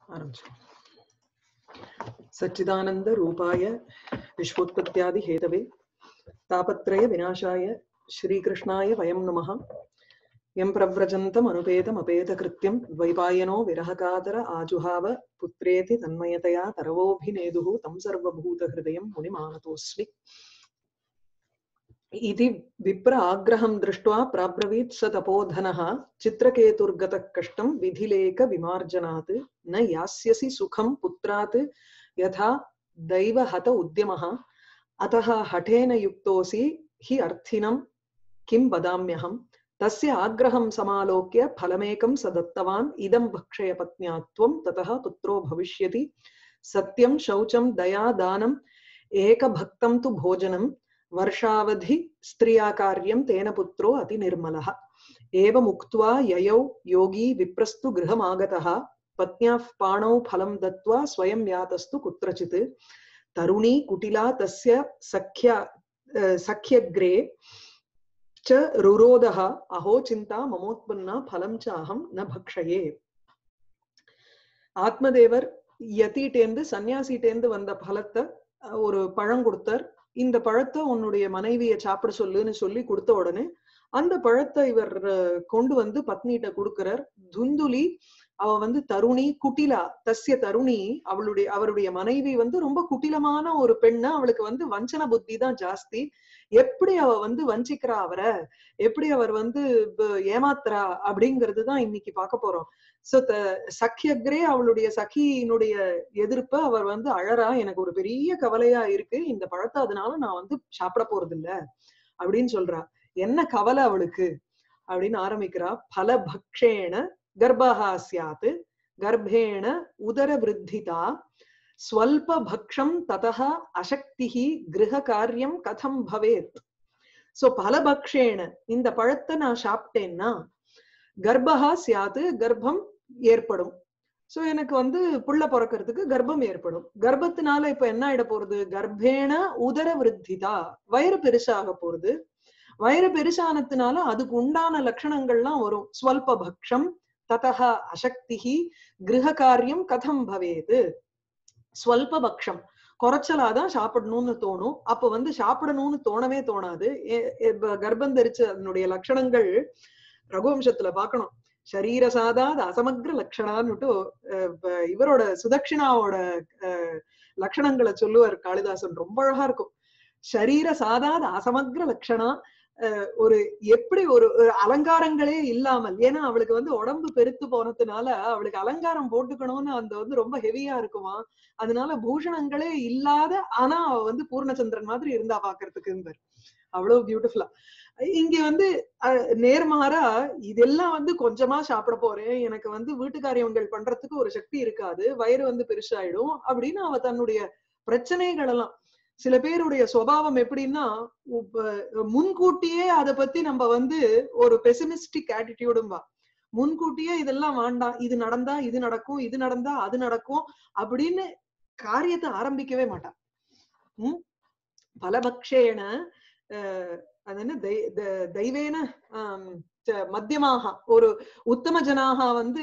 आरम्भः सच्चिदानन्दरूपाय विश्वोत्पत्त्यादिहेतवे तापत्रयविनाशाय श्रीकृष्णाय वयं नमः यं प्रव्रजन्तमनुपेतमपेतकृत्यं द्वैपायनो विरहकातर आजुहाव पुत्रेति तन्मयतया तरवोऽभिनेदुः तं सर्वभूतहृदयं मुनिमानतोऽस्मि इति विप्र आग्रहं दृष्ट्वा प्राब्रवीत् स तपोधनः चित्रकेतुर्गतः कष्टं विधिलेखविमार्जनात् न यास्यसि सुखं पुत्रात् यथा दैवहत उद्यमः अतः हठेन युक्तोऽसि हि अर्थिनं किं वदाम्यहम् तस्य आग्रहं समालोक्य फलमेकं स दत्तवान् इदं भक्षय पत्न्या त्वं ततः पुत्रो भविष्यति सत्यं शौचं दया दानम् एकभक्तं तु भोजनं वर्षावधि स्त्रिया कार्यं तेन पुत्रो अतिनिर्मलः एवमुक्त्वा ययौ योगी विप्रस्तु गृहमागतः पत्न्याः पाणौ फलं दत्त्वा स्वयं यातस्तु कुत्रचित् तरुणी कुटिला तस्य सख्या सख्यग्रे च रुरोदः अहो चिन्ता ममोत्पन्ना फलं च अहं न भक्षये ஆத்மதேவர் யதிட்டேந்து சன்னியாசிட்டேந்து வந்த பலத்தை ஒரு பழம் கொடுத்தார் இந்த பழத்தை உன்னுடைய மனைவிய சாப்பிட சொல்லுன்னு சொல்லி கொடுத்த உடனே அந்த பழத்தை இவர் கொண்டு வந்து பத்னிகிட்ட கொடுக்கிறார் துந்துலி அவ வந்து தருணி குட்டிலா தஸ்ய தருணி அவளுடைய அவருடைய மனைவி வந்து ரொம்ப குட்டிலமான ஒரு பெண்ணு அவளுக்கு வந்து வஞ்சன புத்தி தான் ஜாஸ்தி எப்படி அவ வந்து வஞ்சிக்கிறா அவரை எப்படி அவர் வந்து ஏமாத்துறா அப்படிங்கிறது தான் இன்னைக்கு பார்க்க போறோம் சோ சக்கியக்ரே அவளுடைய சகியினுடைய எதிர்ப்ப அவர் வந்து அழறா எனக்கு ஒரு பெரிய கவலையா இருக்கு இந்த பழத்தை அதனால நான் வந்து சாப்பிட போறது இல்ல அப்படின்னு சொல்றா என்ன கவலை அவளுக்கு அப்படின்னு ஆரம்பிக்கிறா பல பக்ஷேன கர்ப்பஹா சியாத் கர்ப்பேண உதர விருத்திதா ஸ்வல்ப பக்ஷம் ததா அசக்திஹி கிரக காரியம் கதம் பவேத் சோ பலபக்ஷேன இந்த பழத்தை நான் சாப்பிட்டேன்னா கர்ப்பஹா சியாது கர்ப்பம் ஏற்படும் சோ எனக்கு வந்து புள்ள பிறக்கிறதுக்கு கர்ப்பம் ஏற்படும் கர்ப்பத்தினால இப்ப என்ன ஆயிட போறது கர்ப்பேண உதர விருத்திதா வயிறு பெருசாக போறது வயிறு பெருசானதுனால அதுக்கு உண்டான லட்சணங்கள்லாம் வரும் ஸ்வல்ப பக்ஷம் ததா அசக்திஹி கிரக காரியம் கதம் பவேது ஸ்வல்ப பக்ஷம் குறைச்சலாதான் சாப்பிடணும்னு தோணும் அப்ப வந்து சாப்பிடணும்னு தோணவே தோணாது கர்ப்பம் தரிச்ச அதனுடைய லட்சணங்கள் ரகுவம்சத்துல பாக்கணும் சரீர சாதாத அசமக்ர லட்சணான்னுட்டு இவரோட சுதட்சிணாவோட லட்சணங்களை சொல்லுவார் காளிதாசன் ரொம்ப அழகா இருக்கும் சரீர சாதாத அசமக்ர லட்சணா ஒரு எப்படி ஒரு அலங்காரங்களே இல்லாமல் ஏன்னா அவளுக்கு வந்து உடம்பு பெருத்து போனதுனால அவளுக்கு அலங்காரம் போட்டுக்கணும்னு அந்த வந்து ரொம்ப ஹெவியா இருக்குமா அதனால பூஷணங்களே இல்லாத ஆனா அவ வந்து பூர்ணச்சந்திரன் மாதிரி இருந்தா பாக்குறதுக்கு அவ்வளவு பியூட்டிஃபுல்லா இங்க வந்து நேர்மாறா இதெல்லாம் வந்து கொஞ்சமா சாப்பிட போறேன் எனக்கு வந்து வீட்டுக்காரியங்கள் பண்றதுக்கு ஒரு சக்தி இருக்காது வயிறு வந்து பெருசாயிடும் அப்படின்னு அவ தன்னுடைய பிரச்சனைகள் எல்லாம் சில பேருடைய சுவாவம் எப்படின்னா முன்கூட்டியே அதை பத்தி நம்ம வந்து ஒரு பெசிமிஸ்டிக் ஆட்டிடியூடும் வா முன்கூட்டியே இதெல்லாம் வேண்டாம் இது நடந்தா இது நடக்கும் இது நடந்தா அது நடக்கும் அப்படின்னு காரியத்தை ஆரம்பிக்கவே மாட்டான் உம் பலபக்ஷேன அது என்ன தெய்வேன மத்தியமாக ஒரு உத்தம ஜனாக வந்து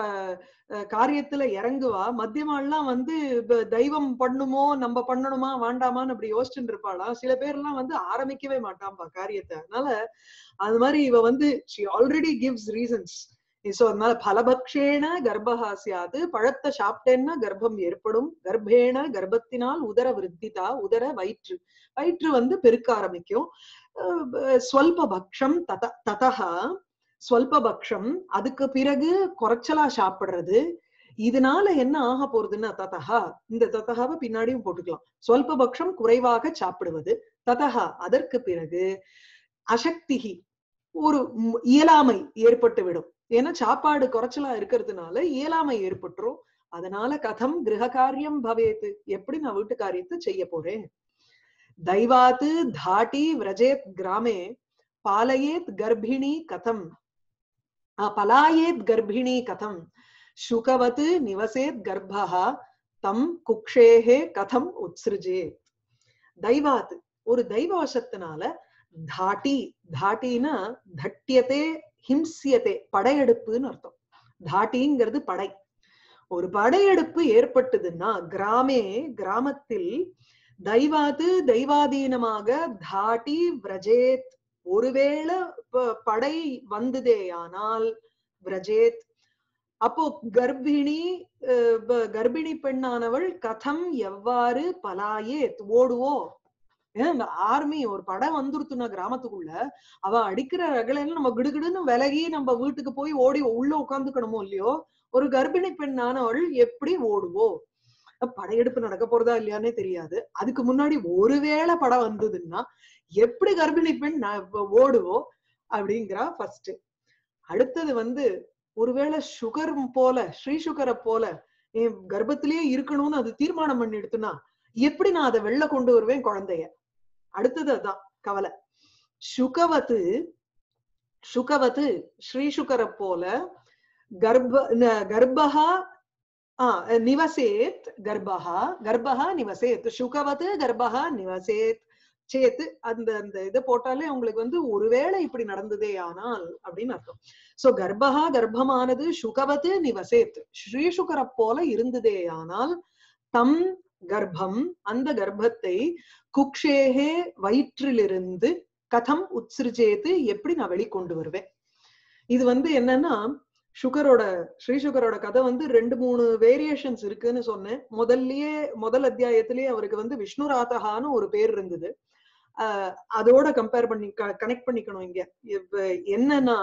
காரியத்துல இறங்குவா மத்தியமாலாம் வந்து தெய்வம் பண்ணுமோ நம்ம பண்ணணுமா வேண்டாமான்னு அப்படி யோசிச்சுட்டு இருப்பாளா சில பேர்லாம் வந்து ஆரம்பிக்கவே மாட்டாம்பா காரியத்தை அதனால அது மாதிரி இவ வந்து she already gives reasons so அதனால பலபக்ஷேன கர்ப்பஹா சியாது பழத்தை சாப்பிட்டேன்னா கர்ப்பம் ஏற்படும் கர்ப்பேன கர்ப்பத்தினால் உதர விருத்திதா உதர வயிற்று வயிற்று வந்து பெருக்க ஆரம்பிக்கும் ஸ்வல்ப பக்ஷம் தத ததா ஸ்வல்ப பக்ஷம் அதுக்கு பிறகு குறைச்சலா சாப்பிடுறது இதனால என்ன ஆக போறதுன்னா ததஹா இந்த ததகாவை பின்னாடியும் போட்டுக்கலாம் ஸ்வல்ப பக்ஷம் குறைவாக சாப்பிடுவது ததஹா அதற்கு பிறகு அசக்திகி ஒரு இயலாமை ஏற்பட்டு விடும் ஏன்னா சாப்பாடு குறைச்சலா இருக்கிறதுனால இயலாமை ஏற்பட்டுரும் அதனால கதம் கிரக காரியம் பவேத்து எப்படி நான் வீட்டு காரியத்தை செய்ய போறேன் தைவாத்து தாட்டி விரஜேத் கிராமே பாலயேத் கர்ப்பிணி கதம் பலாயேத் கர்ப்பிணி கதம் சுகவத் நிவசேத் கர்ப்பா தம் குக்ஷேஹே கதம் உத்ஸ்ருஜே தைவாத் ஒரு தெய்வவசத்தினால தாட்டி தாட்டினா தட்டியத்தே ஹிம்சியத்தே படையெடுப்புன்னு அர்த்தம் தாட்டிங்கிறது படை ஒரு படையெடுப்பு ஏற்பட்டதுன்னா கிராமே கிராமத்தில் தெய்வாது தெய்வாதீனமாக தாட்டி விரஜேத் ஒருவேளை ப- படை வந்ததேயானால் விரஜேத் அப்போ கர்ப்பிணி அஹ், ப- கர்ப்பிணி பெண்ணானவள் கதம் எவ்வாறு பலாயேத் ஓடுவோ ஆர்மி ஒரு படம் வந்துருத்துனா கிராமத்துக்குள்ள அவ அடிக்கிற ரகலையில நம்ம கிடுகிடுன்னு விலகி நம்ம வீட்டுக்கு போய் ஓடி உள்ள உட்காந்துக்கணுமோ இல்லையோ ஒரு கர்ப்பிணி பெண்ணானவள் எப்படி ஓடுவோ படையெடுப்பு நடக்க போறதா இல்லையானே தெரியாது அதுக்கு முன்னாடி ஒருவேளை படம் வந்ததுன்னா எப்படி கர்ப்பிணி பெண் ந- ஓடுவோ அப்படிங்கிறா ஃபர்ஸ்ட் அடுத்தது வந்து ஒருவேளை சுகர் போல ஸ்ரீ சுகரை போல என் கர்ப்பத்திலேயே இருக்கணும்னு அது தீர்மானம் பண்ணி எடுத்துனா எப்படி நான் அதை வெளில கொண்டு வருவேன் குழந்தைய அடுத்தது அதான் கவலை சுகவத்து சுகவத்து ஸ்ரீ சுகரை போல கர்ப்ப ந- கர்ப்பஹா ஆ, நிவசேத் கர்ப்பஹா கர்ப்பஹா நிவசேத் சுகவத் கர்ப்பஹா நிவசேத் சேத்து அந்த அந்த இதை போட்டாலே உங்களுக்கு வந்து ஒருவேளை இப்படி நடந்ததே ஆனால் அப்படின்னு அர்த்தம் சோ கர்ப்பஹா கர்ப்பமானது சுகவத் நிவசேத் ஸ்ரீசுகரை போல இருந்ததே ஆனால் தம் கர்ப்பம் அந்த கர்ப்பத்தை குக்ஷேகே வயிற்றிலிருந்து கதம் உத்சிருஜேத்து எப்படி நான் வெளிக்கொண்டு வருவேன் இது வந்து என்னன்னா சுகரோட ஸ்ரீ சுகரோட கதை வந்து ரெண்டு மூணு வேரியேஷன்ஸ் இருக்குன்னு சொன்னேன் முதல்லயே முதல் அத்தியாயத்திலேயே அவருக்கு வந்து விஷ்ணு ராதகான்னு ஒரு பேர் இருந்தது ஆஹ் அதோட கம்பேர் பண்ணி கனெக்ட் பண்ணிக்கணும் இங்க இப்ப என்னன்னா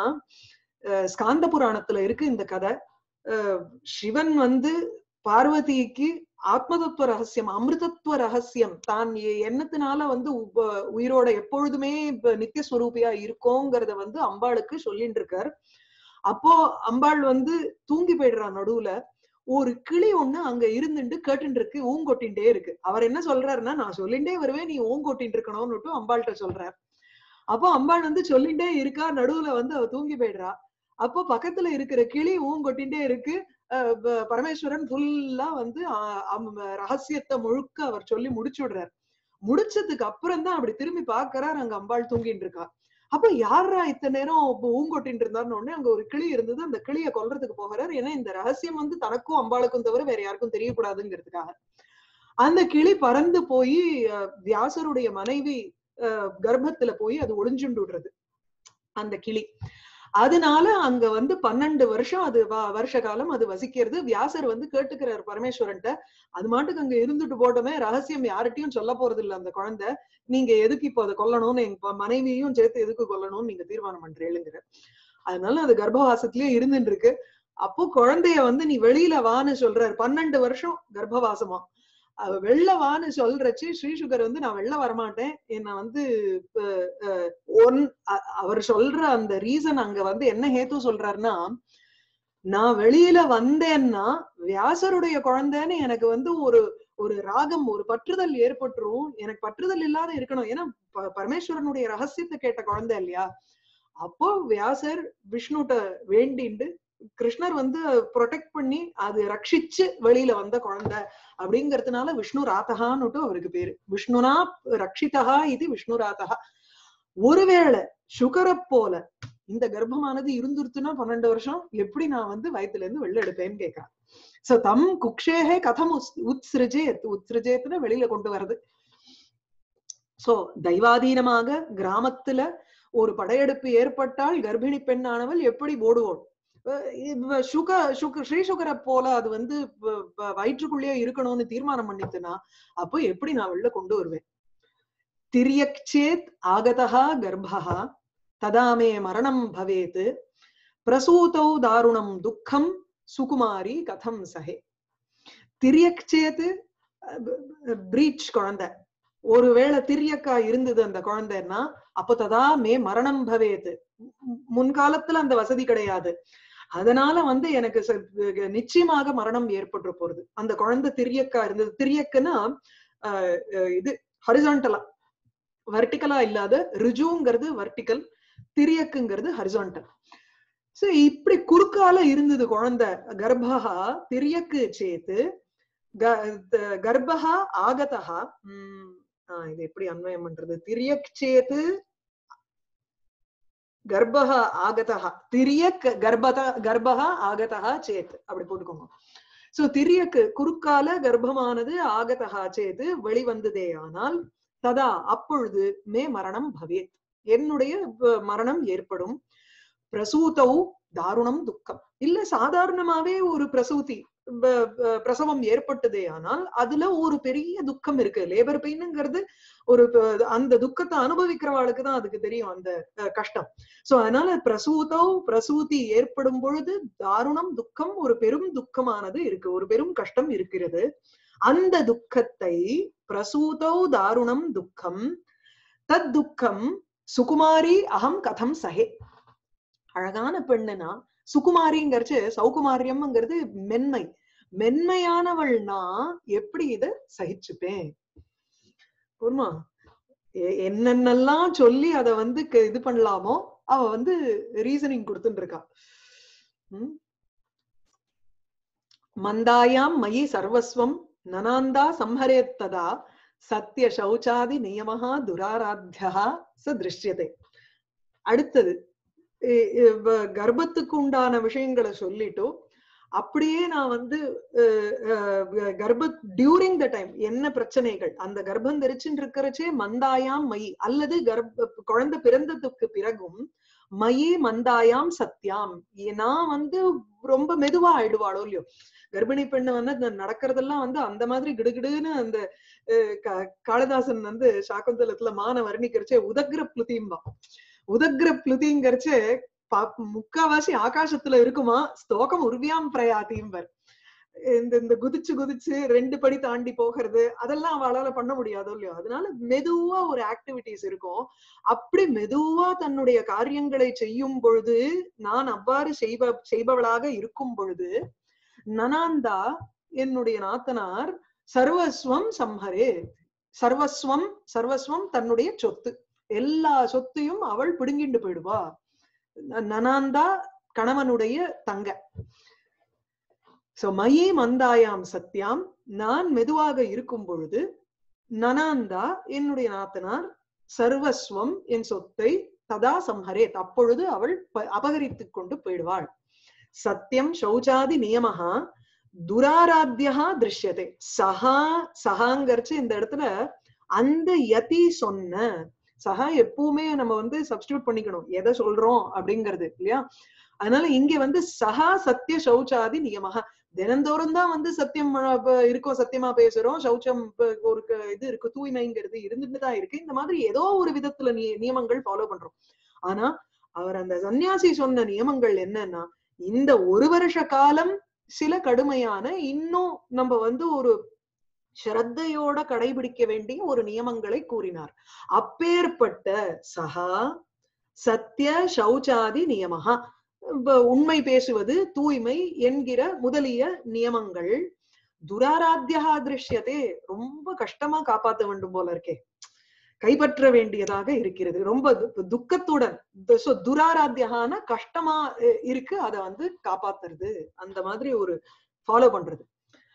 அஹ் ஸ்காந்த புராணத்துல இருக்கு இந்த கதை அஹ் சிவன் வந்து பார்வதிக்கு ஆத்மதத்துவ ரகசியம் அமிர்தத்துவ ரகசியம் தான் எ- எண்ணத்தினால வந்து உப- உயிரோட எப்பொழுதுமே இப்ப நித்தியஸ்வரூபியா இருக்கோங்கிறத வந்து அம்பாளுக்கு சொல்லிட்டு இருக்கார் அப்போ அம்பாள் வந்து தூங்கி போயிடுறா நடுவுல ஒரு கிளி ஒண்ணு அங்க இருந்துட்டு கேட்டுட்டு இருக்கு ஊங்கொட்டின்டே இருக்கு அவர் என்ன சொல்றாருன்னா நான் சொல்லிண்டே வருவேன் நீ ஊங்கொட்டின்னு இருக்கணும்னுட்டு அம்பாள்கிட்ட சொல்றார் அப்போ அம்பாள் வந்து சொல்லிண்டே இருக்கா நடுவுல வந்து அவ தூங்கி போயிடுறா அப்போ பக்கத்துல இருக்கிற கிளி ஊங்கொட்டின்டே இருக்கு அஹ் ப- பரமேஸ்வரன் ஃபுல்லா வந்து ஆஹ் அம்- ரகசியத்தை முழுக்க அவர் சொல்லி முடிச்சு விடுறார் முடிச்சதுக்கு அப்புறம் தான் அப்படி திரும்பி பாக்குறார் அங்க அம்பாள் தூங்கிட்டு இருக்கா அப்ப யாரா இத்தனை நேரம் இப்ப ஊங்கொட்டின்னு இருந்தாருன்னு உடனே அங்க ஒரு கிளி இருந்தது அந்த கிளிய கொல்றதுக்கு போகிறார் ஏன்னா இந்த ரகசியம் வந்து தனக்கும் அம்பாளுக்கும் தவிர வேற யாருக்கும் தெரியக்கூடாதுங்கிறதுக்காக அந்த கிளி பறந்து போய் அஹ், வியாசருடைய மனைவி அஹ், கர்ப்பத்துல போய் அது ஒளிஞ்சுண்டு விடுறது அந்த கிளி அதனால அங்க வந்து பன்னெண்டு வருஷம் அது வ- வருஷ காலம் அது வசிக்கிறது வியாசர் வந்து கேட்டுக்கிறார் பரமேஸ்வரன்ட்ட அது மாட்டுக்கு அங்க இருந்துட்டு போட்டோமே ரகசியம் யார்கிட்டயும் சொல்ல போறது இல்ல அந்த குழந்தை நீங்க எதுக்கு இப்போ அதை கொல்லணும்னு எங்க ப- மனைவியையும் சேர்த்து எதுக்கு கொல்லணும்னு நீங்க தீர்மானம் பண்றீளுங்கிற அதனால அது கர்ப்பவாசத்திலேயே இருந்துட்டு இருக்கு அப்போ குழந்தைய வந்து நீ வெளியில வான்னு சொல்றாரு பன்னெண்டு வருஷம் கர்ப்பவாசமா அவ வெளில வான்னு சொல்றச்சு ஸ்ரீசுகர் வந்து நான் வெளில வரமாட்டேன் என்ன வந்து அஹ், அஹ், ஒன் அ- அவர் சொல்ற அந்த ரீசன் அங்க வந்து என்ன ஹேத்து சொல்றாருன்னா நான் வெளியில வந்தேன்னா வியாசருடைய குழந்தைன்னு எனக்கு வந்து ஒரு ஒரு ராகம் ஒரு பற்றுதல் ஏற்பட்டுரும் எனக்கு பற்றுதல் இல்லாத இருக்கணும் ஏன்னா ப- பரமேஸ்வரனுடைய ரகசியத்தை கேட்ட குழந்தை இல்லையா அப்போ வியாசர் விஷ்ணுட்ட வேண்டிண்டு கிருஷ்ணர் வந்து ப்ரொடெக்ட் பண்ணி அது ரட்சிச்சு வெளியில வந்த குழந்தை அப்படிங்கறதுனால விஷ்ணு ராதகான்னுட்டு அவருக்கு பேரு விஷ்ணுனா ரட்சிதா இது விஷ்ணு ராதகா ஒருவேளை சுகரை போல இந்த கர்ப்பமானது இருந்துருத்துன்னா பன்னெண்டு வருஷம் எப்படி நான் வந்து வயித்துல இருந்து வெளில எடுப்பேன்னு கேட்கிறேன் சோ தம் குக்ஷேகே கதம் உஸ்- உத்ஸ்ருஜேத் உத்ஸ்ருஜேத்னு வெளியில கொண்டு வர்றது சோ தெய்வாதீனமாக கிராமத்துல ஒரு படையெடுப்பு ஏற்பட்டால் கர்ப்பிணி பெண்ணானவள் எப்படி ஓடுவோம் அஹ் இவ சுக சுக ஸ்ரீ சுகரை போல அது வந்து வ- வ- வயிற்றுக்குள்ளேயே இருக்கணும்னு தீர்மானம் பண்ணிட்டுனா அப்போ எப்படி நான் வெளில கொண்டு வருவேன் திரியக்சேத் ஆகதா கர்ப்பா ததா மே மரணம் பவேத் பிரசூதௌ தாருணம் துக்கம் சுகுமாரி கதம் சஹே திரியக்சேத் பிரீச் குழந்தை ஒருவேளை திரியக்கா இருந்தது அந்த குழந்தைன்னா அப்போ ததா மே மரணம் பவேத் மு- முன்காலத்துல அந்த வசதி கிடையாது அதனால வந்து எனக்கு ச- நிச்சயமாக மரணம் ஏற்பட்டு போறது அந்த குழந்தை திரியக்கா இருந்தது திரியக்குன்னா ஆஹ் அஹ் இது ஹரிசாண்டலா வர்டிகலா இல்லாத ரிஜுங்கிறது வர்டிகல் திரியக்குங்கிறது ஹரிசாண்டல் சோ இப்படி குறுக்கால இருந்தது குழந்தை கர்ப்பஹா திரியக்கு சேத்து க- த- கர்ப்பஹா ஆகதா உம் ஆஹ் இது எப்படி அன்வயம் பண்றது திரியக் சேத்து கர்ப்பஹ ஆகதா திரியக் கர்ப்பத கர்ப்பஹ ஆகதா சேத் அப்படி போட்டுக்கோங்க சோ திரியக்கு குறுக்கால கர்ப்பமானது ஆகதா சேது வெளிவந்ததே ஆனால் ததா அப்பொழுது மே மரணம் பவேத் என்னுடைய வ- மரணம் ஏற்படும் பிரசூதௌ தாருணம் துக்கம் இல்ல சாதாரணமாவே ஒரு பிரசூதி ப- ப- பிரசவம் ஏற்பட்டதே ஆனால் அதுல ஒரு பெரிய துக்கம் இருக்கு லேபர் பெயின்ங்கிறது ஒரு ப- அந்த துக்கத்தை அனுபவிக்கிறவாளுக்கு தான் அதுக்கு தெரியும் அந்த அஹ், கஷ்டம் சோ அதனால பிரசூதோ பிரசூதி ஏற்படும் பொழுது தாருணம் துக்கம் ஒரு பெரும் துக்கமானது இருக்கு ஒரு பெரும் கஷ்டம் இருக்கிறது அந்த துக்கத்தை பிரசூதௌ தாருணம் துக்கம் தத் துக்கம் சுகுமாரி அகம் கதம் சஹே அழகான பெண்ணுனா சுகுமாரிங்கிறச்சு சௌகுமாரியம்ங்கிறது மென்மை மென்மையானவள்னா எப்படி இத சகிச்சுப்பேன் புரியுமா எ- என்னென்னலாம் சொல்லி அத வந்து க- இது பண்ணலாமோ அவ வந்து ரீசனிங் கொடுத்துட்டு இருக்கா ம்? மந்தாயாம் மயி சர்வஸ்வம் நனாந்தா சம்ஹரேத்ததா சத்திய சௌச்சாதி நியமஹா துராராத்தியா ச திருஷ்யதே அடுத்தது இ- இ- வ- கர்ப்பத்துக்கு உண்டான விஷயங்களை சொல்லிட்டு அப்படியே நான் வந்து அஹ், அஹ், கர்ப்ப டியூரிங் த டைம் என்ன பிரச்சனைகள் அந்த கர்ப்பம் தரிச்சுட்டு இருக்கிறச்சே மந்தாயாம் மயி அல்லது கர்ப்ப குழந்தை பிறந்ததுக்கு பிறகும் மயி மந்தாயாம் சத்யாம் ஏ- நான் வந்து ரொம்ப மெதுவா ஆயிடுவாளோ இல்லையோ கர்ப்பிணி பெண்ணு வந்து அந்த நடக்கிறதெல்லாம் வந்து அந்த மாதிரி கிடுகிடுன்னு அந்த அஹ், கா- காளிதாசன் வந்து சாக்குந்தலத்துல மான வர்ணிக்கிறச்சே உதக்ர பிளுதிம்பா உதக்ர பிளுதிங்கிறச்சே பா- முக்காவாசி ஆகாசத்துல இருக்குமா ஸ்தோகம் உருவியாம் பிரயாத்திம்பர் இந்த இந்த குதிச்சு குதிச்சு ரெண்டு படி தாண்டி போகிறது அதெல்லாம் அவளால பண்ண முடியாதோ இல்லையோ அதனால மெதுவா ஒரு ஆக்டிவிட்டிஸ் இருக்கும் அப்படி மெதுவா தன்னுடைய காரியங்களை செய்யும் பொழுது நான் அவ்வாறு செய்ப செய்பவளாக இருக்கும் பொழுது நனாந்தா என்னுடைய நாத்தனார் சர்வஸ்வம் சம்ஹரே சர்வஸ்வம் சர்வஸ்வம் தன்னுடைய சொத்து எல்லா சொத்தையும் அவள் பிடுங்கிண்டு போயிடுவா ந- நனாந்தா கணவனுடைய தங்க சோ மயி மந்தாயாம் சத்யாம் நான் மெதுவாக இருக்கும் பொழுது நனாந்தா என்னுடைய நாத்தனார் சர்வஸ்வம் என் சொத்தை ததா சம்ஹரேத் அப்பொழுது அவள் ப- அபகரித்துக் கொண்டு போயிடுவாள் சத்தியம் சௌச்சாதி நியமஹா துராராத்தியா திருஷ்யதே சஹா சஹாங்கரிச்சு இந்த இடத்துல அந்த யதி சொன்ன சஹா எப்பவுமே நம்ம வந்து சப்ஸ்டியூட் பண்ணிக்கணும் எதை சொல்றோம் அப்படிங்கிறது இல்லையா அதனால இங்க வந்து சஹா சத்திய சௌச்சாதி நியமஹா தினந்தோறும் தான் வந்து சத்தியம் அஹ், ப- இருக்கோம் சத்தியமா பேசுறோம் சௌச்சம் ப- ஒரு க- இது இருக்கு தூய்மைங்கிறது இருந்துட்டு தான் இருக்கு இந்த மாதிரி ஏதோ ஒரு விதத்துல நிய- நியமங்கள் ஃபாலோ பண்றோம் ஆனா அவர் அந்த சன்னியாசி சொன்ன நியமங்கள் என்னன்னா இந்த ஒரு வருஷ காலம் சில கடுமையான இன்னும் நம்ம வந்து ஒரு ஸ்ரத்தையோட கடைபிடிக்க வேண்டிய ஒரு நியமங்களை கூறினார் அப்பேற்பட்ட சகா சத்திய சௌச்சாதி நியமஹா வ- உண்மை பேசுவது தூய்மை என்கிற முதலிய நியமங்கள் துராராத்தியா திருஷ்யத்தே ரொம்ப கஷ்டமா காப்பாத்த வேண்டும் போல இருக்கே கைப்பற்ற வேண்டியதாக இருக்கிறது ரொம்ப து- துக்கத்துடன் து- so துராராத்தியகான கஷ்டமா அஹ், இருக்கு அதை வந்து காப்பாத்துறது அந்த மாதிரி ஒரு ஃபாலோ பண்றது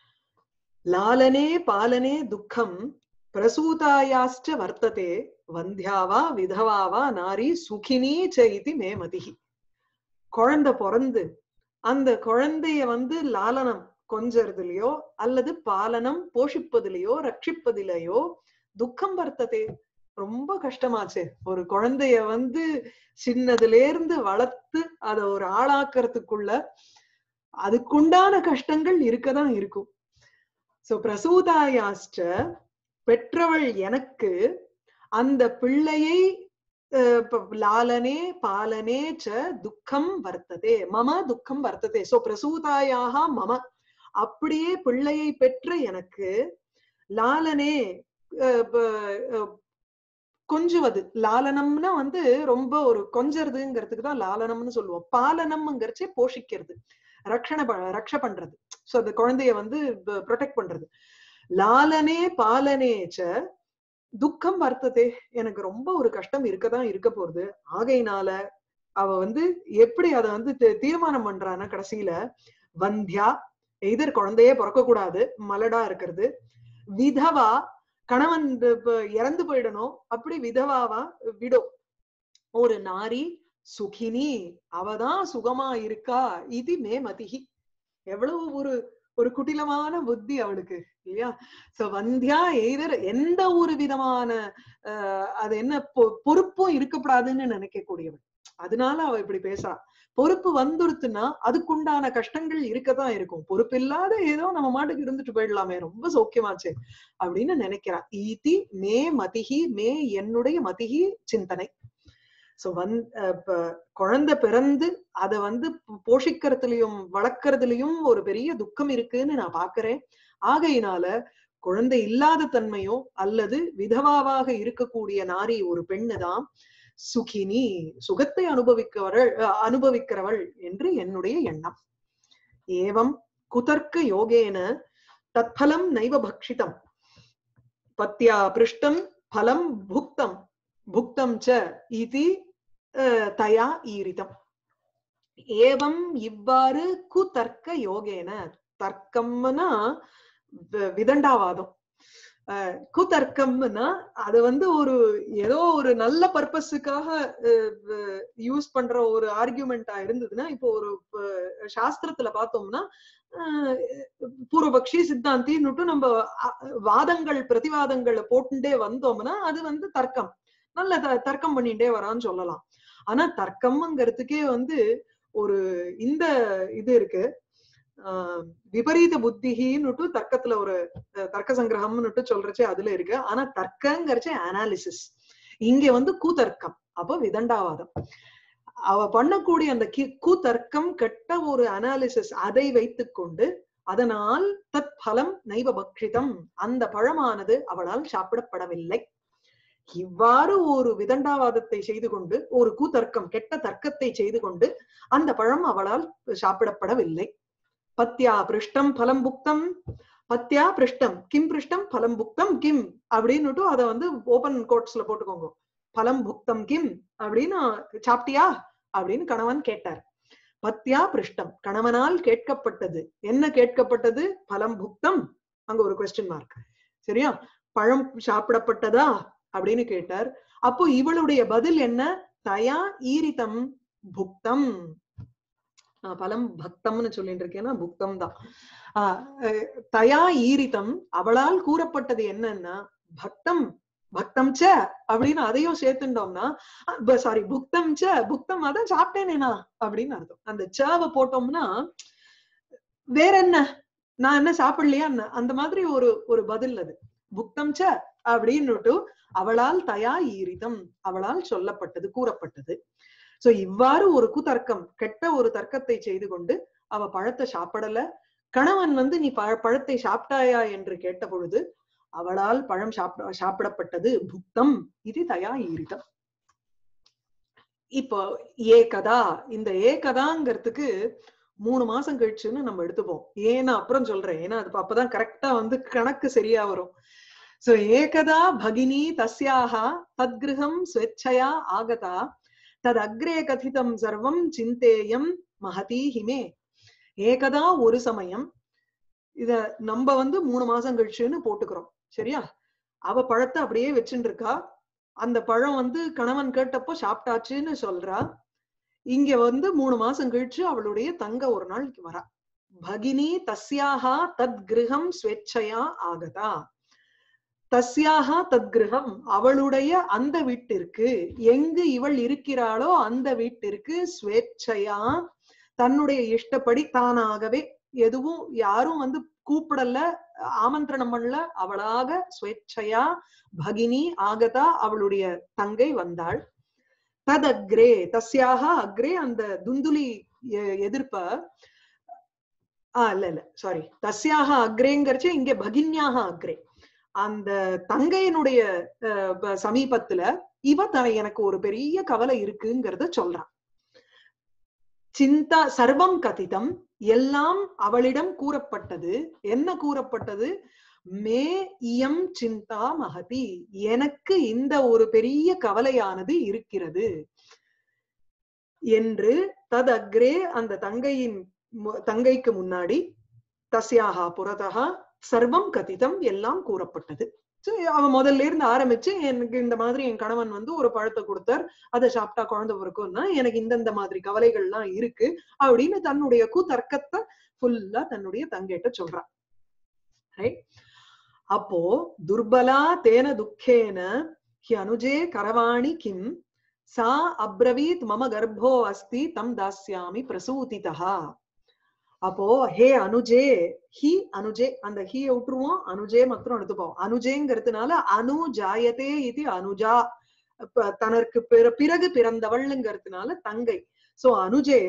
லாலனே பாலனே துக்கம் பிரசூதாயாச்ச வர்த்ததே வந்தியாவா விதவாவா நாரி சுகினி ச இதி மே மதிஹி குழந்தை பிறந்து அந்த குழந்தைய வந்து லாலனம் கொஞ்சறதுலயோ அல்லது பாலனம் போஷிப்பதிலேயோ ரட்சிப்பதிலேயோ துக்கம் வர்த்ததே ரொம்ப கஷ்டமாச்சு ஒரு குழந்தைய வந்து சின்னதுல இருந்து வளர்த்து அத ஒரு ஆளாக்குறதுக்குள்ள அதுக்குண்டான கஷ்டங்கள் இருக்கதான் இருக்கும் சோ பிரசூதாயாஸ்ட பெற்றவள் எனக்கு அந்த பிள்ளையை அஹ், ப- லாலனே பாலனே ச துக்கம் வர்த்ததே மம துக்கம் வர்த்ததே சோ பிரசூதாயாக மம அப்படியே பிள்ளையை பெற்ற எனக்கு லாலனே அஹ், ப- அஹ், கொஞ்சுவது லாலனம்னா வந்து ரொம்ப ஒரு கொஞ்சறதுங்கிறதுக்கு தான் லாலனம்னு சொல்லுவோம் பாலனம்ங்கிறச்சே போஷிக்கிறது ரக்ஷண ப- ரக்ஷ பண்றது சோ அந்த குழந்தைய வந்து ப்ரொடெக்ட் பண்றது லாலனே பாலனே ச துக்கம் வர்த்ததே எனக்கு ரொம்ப ஒரு கஷ்டம் இருக்கதான் இருக்க போகுது ஆகையினால அவ வந்து எப்படி அத வந்து தீ- தீர்மானம் பண்றான்னா கடைசியில வந்தியா எதிர் குழந்தையே பிறக்க கூடாது மலடா இருக்கிறது விதவா கணவன் இந்த ப- இறந்து போயிடணும் அப்படி விதவாவா விடோ ஒரு நாரி சுகினி அவதான் சுகமா இருக்கா இது மே மதிஹி எவ்வளவு ஒரு ஒரு குட்டிலமான புத்தி அவளுக்கு இல்லையா சோ வந்தியா எய்தர் எந்த ஒரு விதமான அஹ், அது என்ன பொ- பொறுப்பும் இருக்கப்படாதுன்னு நினைக்கக்கூடியவள் அதனால அவ இப்படி பேசுறா பொறுப்பு வந்துருத்துன்னா அதுக்குண்டான கஷ்டங்கள் இருக்கத்தான் இருக்கும் பொறுப்பு இல்லாத ஏதோ நம்ம மாட்டுக்கு இருந்துட்டு போயிடலாமே ரொம்ப சௌக்கியமாச்சே அப்படின்னு நினைக்கிறா ஈதி மே மதிஹி மே என்னுடைய மதிஹி சிந்தனை சோ வந் அஹ் இப்ப குழந்தை பிறந்து அதை வந்து போ- போஷிக்கிறதுலயும் வளர்க்கறதுலயும் ஒரு பெரிய துக்கம் இருக்குன்னு நான் பாக்குறேன் ஆகையினால குழந்தை இல்லாத தன்மையோ அல்லது விதவாவாக இருக்கக்கூடிய நாரி ஒரு பெண்ணு தான் சுகினி சுகத்தை அனுபவிக்கிறவள் அஹ் அனுபவிக்கிறவள் என்று என்னுடைய எண்ணம் ஏவம் குதர்க்க யோகேன தத்பலம் நைவ பக்ஷிதம் பத்யா பிருஷ்டம் பலம் புக்தம் புக்தம் ச இதி அஹ், தயா ஈரிதம் ஏவம் இவ்வாறு குதர்க்க யோகேன தர்க்கம்னா வி- விதண்டாவாதம் அஹ், குதர்க்கம்னா அது வந்து ஒரு ஏதோ ஒரு நல்ல பர்பஸுக்காக யூஸ் பண்ற ஒரு ஆர்கியூமெண்டா இருந்ததுன்னா இப்போ ஒரு அஹ், சாஸ்திரத்துல பார்த்தோம்னா அஹ், பூர்வபக்ஷி சித்தாந்தின்னுட்டு நம்ம அ- வாதங்கள் பிரதிவாதங்களை போட்டுட்டே வந்தோம்னா அது வந்து தர்க்கம் நல்ல த- தர்க்கம் பண்ணிட்டே வரான்னு சொல்லலாம் ஆனா தர்க்கம்ங்கிறதுக்கே வந்து ஒரு இந்த இது இருக்கு ஆஹ் விபரீத புத்திகின்னுட்டு தர்க்கத்துல ஒரு அஹ், தர்க்க சங்கிரகம்னுட்டு சொல்றச்சே அதுல இருக்கு ஆனா தர்க்கங்கிறச்சே அனாலிசிஸ் இங்க வந்து கூதர்க்கம் அப்போ விதண்டாவாதம் அவ பண்ணக்கூடிய அந்த கி- கூதர்க்கம் கெட்ட ஒரு அனாலிசிஸ் அதை வைத்துக்கொண்டு அதனால் தத் பலம் நைவ பக்ஷிதம் அந்த பழமானது அவளால் சாப்பிடப்படவில்லை இவ்வாறு ஒரு விதண்டாவாதத்தை செய்து கொண்டு ஒரு கூத்தர்க்கம் கெட்ட தர்க்கத்தை செய்து கொண்டு அந்த பழம் அவளால் சாப்பிடப்படவில்லை பத்யா பிருஷ்டம் பலம் புக்தம் பத்யா பிருஷ்டம் கிம் பிருஷ்டம் பலம் புக்தம் கிம் அப்படின்னுட்டு அதை வந்து ஓபன் கோட்ஸ்ல போட்டுக்கோங்க பலம் புக்தம் கிம் அப்படின்னு சாப்பிட்டியா அப்படின்னு கணவன் கேட்டார் பத்யா பிருஷ்டம் கணவனால் கேட்கப்பட்டது என்ன கேட்கப்பட்டது பலம் புக்தம் அங்க ஒரு கொஸ்டின் மார்க் சரியா பழம் சாப்பிடப்பட்டதா அப்படின்னு கேட்டார் அப்போ இவளுடைய பதில் என்ன தயா ஈரிதம் புக்தம் ஆஹ் பலம் பக்தம்னு சொல்லிட்டு இருக்கேன்னா புக்தம் தான் ஆஹ் அஹ் தயா ஈரிதம் அவளால் கூறப்பட்டது என்னன்னா பக்தம் பக்தம் ச அப்படின்னு அதையும் சேர்த்துட்டோம்னா சாரி புக்தம் ச புக்தம் அதான் சாப்பிட்டேனேனா அப்படின்னு அர்த்தம் அந்த சேவை போட்டோம்னா வேற என்ன நான் என்ன சாப்பிடலையா என்ன அந்த மாதிரி ஒரு ஒரு பதில் அது புக்தம் ச அப்படின்னுட்டு அவளால் தயா ஈரிதம் அவளால் சொல்லப்பட்டது கூறப்பட்டது சோ இவ்வாறு ஒரு குதர்க்கம் கெட்ட ஒரு தர்க்கத்தை செய்து கொண்டு அவ பழத்தை சாப்பிடல கணவன் வந்து நீ பழ பழத்தை சாப்பிட்டாயா என்று கேட்ட பொழுது அவளால் பழம் சாப்பிட சாப்பிடப்பட்டது புக்தம் இது தயா ஈரிதம் இப்போ ஏகதா இந்த ஏகதாங்கிறதுக்கு மூணு மாசம் கழிச்சுன்னு நம்ம எடுத்துப்போம் ஏன்னா அப்புறம் சொல்றேன் ஏன்னா அது அப்பதான் கரெக்டா வந்து கணக்கு சரியா வரும் சோ ஏகதா பகினி தஸ்யாக தத்கிருஹம் ஸ்வேச்சையா ஆகதா தத் அக்ரே கதிதம் சர்வம் சிந்தேயம் மகதி ஹிமே ஏகதா ஒரு சமயம் இத நம்ம வந்து மூணு மாசம் கழிச்சுன்னு போட்டுக்கிறோம் சரியா அவ பழத்தை அப்படியே வச்சுட்டு இருக்கா அந்த பழம் வந்து கணவன் கேட்டப்போ சாப்பிட்டாச்சுன்னு சொல்றா இங்க வந்து மூணு மாசம் கழிச்சு அவளுடைய தங்க ஒரு நாள் வரா பகினி தஸ்யாகா தத் கிரகம் ஸ்வேச்சையா ஆகதா தஸ்யாகா தத் கிரகம் அவளுடைய அந்த வீட்டிற்கு எங்கு இவள் இருக்கிறாளோ அந்த வீட்டிற்கு ஸ்வேச்சையா தன்னுடைய இஷ்டப்படி தானாகவே எதுவும் யாரும் வந்து கூப்பிடல ஆமந்திரணம் பண்ணல அவளாக ஸ்வேச்சையா பகினி ஆகதா அவளுடைய தங்கை வந்தாள் தத் அக்ரே தஸ்யாக அக்ரே அந்த துந்துலி எ- எதிர்ப்ப ஆஹ் இல்ல இல்ல சாரி தஸ்யாக அக்ரேங்கிறச்சு இங்க பகின்யாக அக்ரே அந்த தங்கையினுடைய அஹ், ப- சமீபத்துல இவ த எனக்கு ஒரு பெரிய கவலை இருக்குங்கிறத சொல்றான் சிந்தா சர்வம் கதிதம் எல்லாம் அவளிடம் கூறப்பட்டது என்ன கூறப்பட்டது மே இயம் சிந்தா மகதி எனக்கு இந்த ஒரு பெரிய கவலையானது இருக்கிறது என்று தத் அக்ரே அந்த தங்கையின் மு- தங்கைக்கு முன்னாடி தஸ்யாகா புறதகா சர்வம் கதிதம் எல்லாம் கூறப்பட்டது So, அவன் முதல்ல இருந்து ஆரம்பிச்சு எனக்கு இந்த மாதிரி என் கணவன் வந்து ஒரு பழத்தை கொடுத்தார் அதை சாப்பிட்டா குழந்தை பிறக்கும்னா எனக்கு இந்தந்த மாதிரி கவலைகள்லாம் இருக்கு அப்படின்னு தன்னுடைய கூத்தர்க்கத்தை ஃபுல்லா தன்னுடைய தங்கைட்ட சொல்றான் ரைட் அப்போ துர்பலா தேன துக்கேன ஹி அனுஜே கரவாணி கிம் சா அப்ரவீத் மம கர்ப்போ அஸ்தி தம் தாஸ்யாமி பிரசூதிதா அப்போ ஹே அனுஜே ஹி அனுஜே அந்த ஹி விட்டுருவோம் அனுஜே மாத்திரம் எடுத்துப்போம் அனுஜேங்கிறதுனால அனு ஜாயதே இது அனுஜா ப- தனக்கு பிற- பிறகு பிறந்தவள்ங்கிறதுனால தங்கை சோ அனுஜே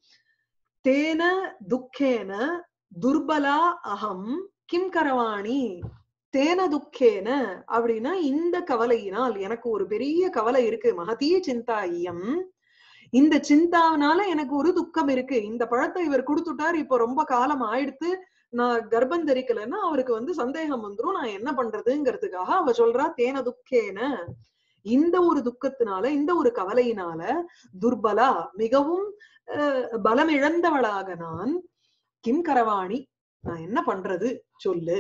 தேன துக்கேன துர்பலா அகம் கிம் கரவாணி தேன துக்கேன அப்படின்னா இந்த கவலையினால் எனக்கு ஒரு பெரிய கவலை இருக்கு மகதீய சிந்தாயம் இந்த சிந்தாவனால எனக்கு ஒரு துக்கம் இருக்கு இந்த பழத்தை இவர் கொடுத்துட்டார் இப்ப ரொம்ப காலம் ஆயிடுத்து நான் கர்ப்பம் தரிக்கலைன்னா அவருக்கு வந்து சந்தேகம் வந்துரும் நான் என்ன பண்றதுங்கிறதுக்காக அவ சொல்றா தேன துக்கேன இந்த ஒரு துக்கத்தினால இந்த ஒரு கவலையினால துர்பலா மிகவும் அஹ், பலம் இழந்தவளாக நான் கிம் கரவாணி நான் என்ன பண்றது சொல்லு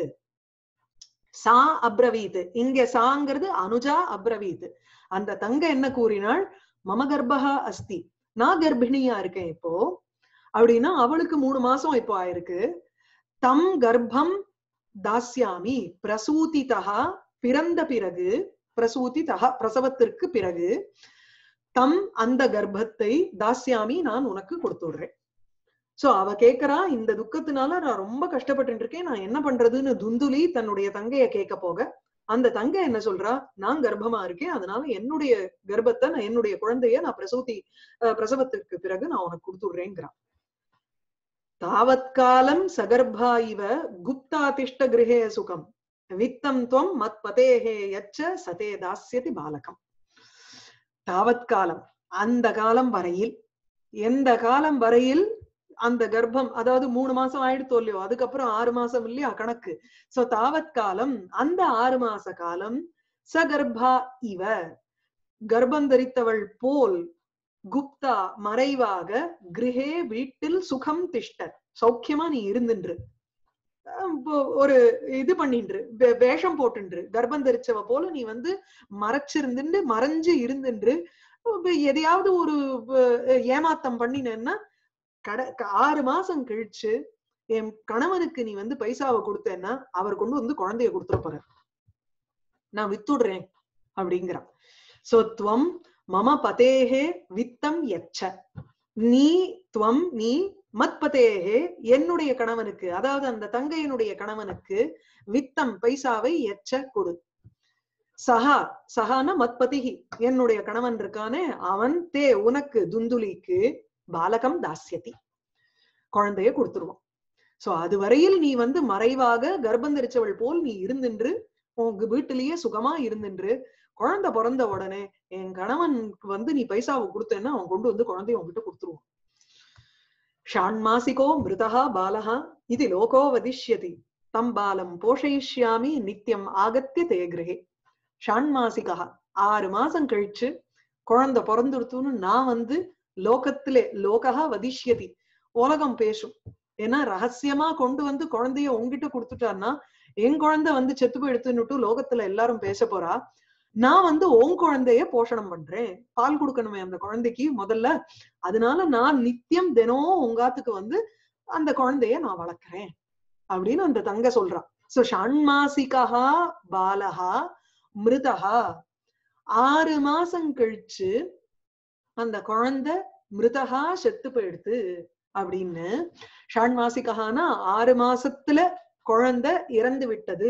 சா அப்ரவீத் இங்க சாங்கிறது அனுஜா அப்ரவீத் அந்த தங்க என்ன கூறினாள் மம கர்ப்பகா அஸ்தி நான் கர்ப்பிணியா இருக்கேன் இப்போ அப்படின்னா அவளுக்கு மூணு மாசம் இப்போ ஆயிருக்கு தம் கர்ப்பம் தாஸ்யாமி பிரசூதிதா பிறந்த பிறகு பிரசூதிதா பிரசவத்திற்கு பிறகு தம் அந்த கர்ப்பத்தை தாஸ்யாமி நான் உனக்கு கொடுத்துடுறேன் சோ அவ கேக்குறா இந்த துக்கத்தினால நான் ரொம்ப கஷ்டப்பட்டு இருக்கேன் நான் என்ன பண்றதுன்னு துந்துலி தன்னுடைய தங்கைய கேட்க போக அந்த தங்கை என்ன சொல்றா நான் கர்ப்பமா இருக்கேன் அதனால என்னுடைய கர்ப்பத்தை நான் என்னுடைய குழந்தைய நான் பிரசூதி அஹ், பிரசவத்திற்கு பிறகு நான் உனக்கு கொடுத்துடுறேங்கிறான் தாவத்காலம் சகர்ப்பா இவ குப்தாதிஷ்ட கிரகே சுகம் வித்தம் துவம் மத் பதேஹே யச்ச சதே தாஸ்யதி பாலகம் தாவத்காலம் அந்த காலம் வரையில் எந்த காலம் வரையில் அந்த கர்ப்பம் அதாவது மூணு மாசம் ஆயிடுத்தோ இல்லையோ அதுக்கப்புறம் ஆறு மாசம் இல்லையா கணக்கு சோ தாவத் காலம் அந்த ஆறு மாச காலம் சகர்ப்பா இவ கர்ப்பம் தரித்தவள் போல் குப்தா மறைவாக கிரகே வீட்டில் சுகம் திஷ்ட சௌக்கியமா நீ இருந்துன்று அஹ் இப்போ ஒரு இது பண்ணின்று வே- வேஷம் போட்டுன்று கர்ப்பம் தரிச்சவ போல நீ வந்து மறைச்சிருந்துண்டு மறைஞ்சு இருந்துன்று இப்ப எதையாவது ஒரு அஹ், ஏமாத்தம் பண்ணினேன்னா கட க- ஆறு மாசம் கழிச்சு என் கணவனுக்கு நீ வந்து பைசாவை கொடுத்தேன்னா அவர் கொண்டு வந்து குழந்தைய கொடுத்துட போற நான் வித்துடுறேன் அப்படிங்கிறான் சோ துவம் மம பதேஹே வித்தம் எச்ச நீ துவம் நீ மத்பதேஹே என்னுடைய கணவனுக்கு அதாவது அந்த தங்கையினுடைய கணவனுக்கு வித்தம் பைசாவை எச்ச கொடு சஹா சஹான மத்பதிஹி என்னுடைய கணவன் இருக்கானே அவன் தே உனக்கு துந்துலிக்கு பாலகம் தாஸ்யதி குழந்தைய கொடுத்துருவான் சோ அது வரையில் நீ வந்து மறைவாக கர்ப்பம் தரிச்சவள் போல் நீ இருந்துன்று உங்க வீட்டிலேயே சுகமா இருந்துன்று குழந்தை பிறந்த உடனே என் கணவனுக்கு வந்து நீ பைசாவை கொடுத்தேன்னா அவன் கொண்டு வந்து குழந்தைய உன்கிட்ட கொடுத்துருவான் ஷாண்மாசிகோ மிருதா பாலஹா இது லோகோ வதிஷ்யதி தம் பாலம் போஷயிஷ்யாமி நித்தியம் ஆகத்திய தே கிரகே ஷாண்மாசிகா ஆறு மாசம் கழிச்சு குழந்தை பிறந்துடுத்துன்னு நான் வந்து லோகத்திலே லோகா வதிஷ்யதி உலகம் பேசும் ஏன்னா ரகசியமா கொண்டு வந்து குழந்தைய உங்ககிட்ட கொடுத்துட்டான்னா என் குழந்தை வந்து செத்து போயிடுத்துன்னுட்டு லோகத்துல எல்லாரும் பேச போறா நான் வந்து உன் குழந்தைய போஷணம் பண்றேன் பால் கொடுக்கணுமே அந்த குழந்தைக்கு முதல்ல அதனால நான் நித்தியம் தினம் உங்காத்துக்கு வந்து அந்த குழந்தைய நான் வளர்க்கிறேன் அப்படின்னு அந்த தங்க சொல்றா சோ ஷாண்மாசிகா பாலஹா மிருதஹா ஆறு மாசம் கழிச்சு அந்த குழந்தை மிருதஹா செத்து போயிடுது அப்படின்னு ஷாண்மாசிகானா ஆறு மாசத்துல குழந்தை இறந்து விட்டது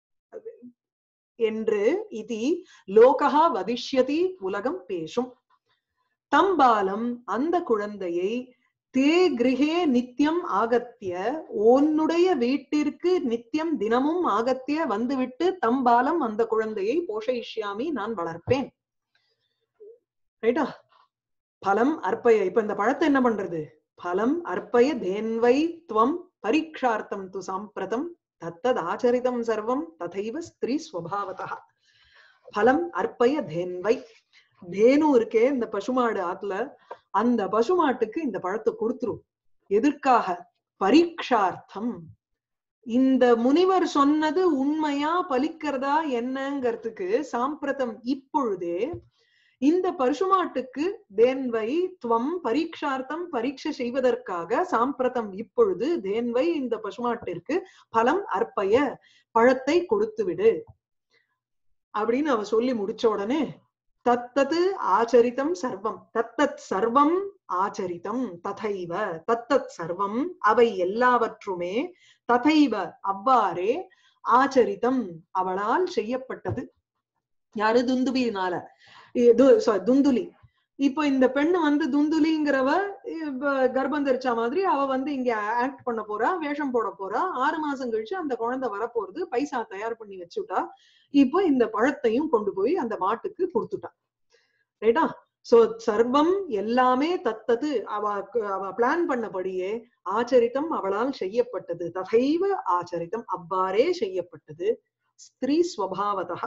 என்று இது லோகா வதிஷ்யதி உலகம் பேசும் தம்பாலம் அந்த குழந்தையை தே கிரகே நித்தியம் ஆகத்திய உன்னுடைய வீட்டிற்கு நித்தியம் தினமும் ஆகத்திய வந்துவிட்டு தம்பாலம் அந்த குழந்தையை போஷயிஷ்யாமி நான் வளர்ப்பேன் ரைட்டா பலம் அர்ப்பய இப்ப இந்த பழத்தை என்ன பண்றது பலம் அர்ப்பய தேன்வை துவம் பரீட்சார்த்தம் து சாம்பிரதம் தத்தத் ஆச்சரிதம் சர்வம் ததைவ ஸ்திரீ ஸ்வபாவதா பலம் அர்ப்பய தேன்வை தேனு இருக்கே இந்த பசுமாடு ஆத்துல அந்த பசுமாட்டுக்கு இந்த பழத்தை கொடுத்துரும் எதற்காக பரீட்சார்த்தம் இந்த முனிவர் சொன்னது உண்மையா பலிக்கிறதா என்னங்கிறதுக்கு சாம்பிரதம் இப்பொழுதே இந்த பருஷுமாட்டுக்கு தேன்வை துவம் பரீட்சார்த்தம் பரீட்சை செய்வதற்காக சாம்பிரதம் இப்பொழுது தேன்வை இந்த பசுமாட்டிற்கு பலம் அர்ப்பய பழத்தை கொடுத்து விடு அப்படின்னு அவ சொல்லி முடிச்ச உடனே தத்தது ஆச்சரித்தம் சர்வம் தத்தத் சர்வம் ஆச்சரித்தம் ததைவ தத்தத் சர்வம் அவை எல்லாவற்றுமே ததைவ அவ்வாறே ஆச்சரித்தம் அவளால் செய்யப்பட்டது யாரு துந்துபினால துந்துலி இப்போ இந்த பெண்ணு வந்து துந்துலிங்கிறவ கர்ப்பம் தெரிச்ச மாதிரி அவ வந்து இங்க ஆக்ட் பண்ண போறா வேஷம் போட போறா ஆறு மாசம் கழிச்சு அந்த குழந்தை வரப்போறது பைசா தயார் பண்ணி வச்சுட்டா இப்போ இந்த பழத்தையும் கொண்டு போய் அந்த மாட்டுக்கு கொடுத்துட்டா ரைட்டா சோ சர்வம் எல்லாமே தத்தது அவ அவ பிளான் பண்ணபடியே ஆச்சரித்தம் அவளால் செய்யப்பட்டது தகைவ ஆச்சரித்தம் அவ்வாறே செய்யப்பட்டது ஸ்திரீ ஸ்வபாவதா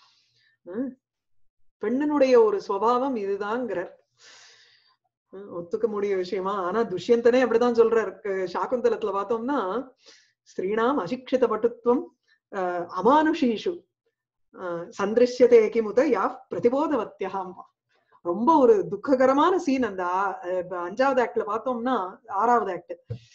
பெண்ணனுடைய ஒரு சுவாவம் இதுதாங்கிறார் ஒத்துக்க முடிய விஷயமா ஆனா துஷ்யந்தனே அப்படிதான் சொல்றார் சாக்குந்தலத்துல பார்த்தோம்னா ஸ்திரீணாம் அசிக்ஷித பட்டுத்துவம் அமானுஷீஷு சந்திருஷ்யதே கிமுத யா பிரதிபோதவத்தியாம் ரொம்ப ஒரு துக்ககரமான சீன் அந்த அஞ்சாவது ஆக்ட்ல பார்த்தோம்னா ஆறாவது ஆக்ட்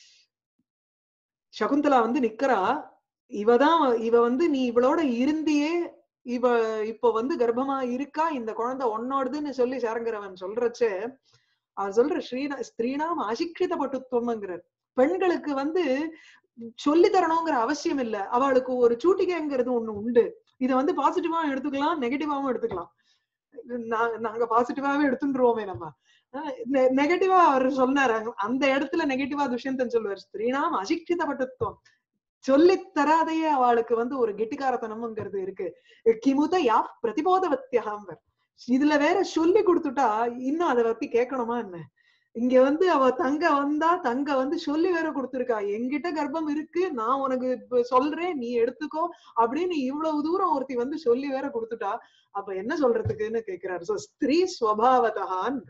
சகுந்தலா வந்து நிக்கிறா இவதான் இவ வந்து நீ இவளோட இருந்தியே இவ இப்ப வந்து கர்ப்பமா இருக்கா இந்த குழந்தை ஒன்னோடுதுன்னு சொல்லி சரங்கரவன் சொல்றச்சு அவர் சொல்ற ஸ்ரீனா ஸ்திரீனாம் அசிக்ஷித பட்டுத்துவம்ங்கிறார் பெண்களுக்கு வந்து சொல்லி தரணுங்கிற அவசியம் இல்ல அவளுக்கு ஒரு சூட்டிகைங்கிறது ஒண்ணு உண்டு இத வந்து பாசிட்டிவாவும் எடுத்துக்கலாம் நெகட்டிவாவும் எடுத்துக்கலாம் நாங்க பாசிட்டிவாவே எடுத்துருவோமே நம்ம நெகட்டிவா அவர் சொன்னாரு அந்த இடத்துல நெகட்டிவா துஷ்யந்தன் சொல்லுவார் ஸ்திரீனாம் அசிக்ஷித பட்டுத்துவம் சொல்லி தராதையே அவளுக்கு வந்து ஒரு கெட்டிக்காரத்தனம்ங்கிறது இருக்கு கிமுத யா பிரதிபோதவத்தியகாம்பர் இதுல வேற சொல்லி கொடுத்துட்டா இன்னும் அதை பத்தி கேட்கணுமா என்ன இங்க வந்து அவ தங்க வந்தா தங்க வந்து சொல்லி வேற கொடுத்துருக்கா என்கிட்ட கர்ப்பம் இருக்கு நான் உனக்கு சொல்றேன் நீ எடுத்துக்கோ அப்படின்னு இவ்வளவு தூரம் ஒருத்தி வந்து சொல்லி வேற கொடுத்துட்டா அப்ப என்ன சொல்றதுக்குன்னு கேக்குறாரு சோ ஸ்திரீ ஸ்வபாவதான்ற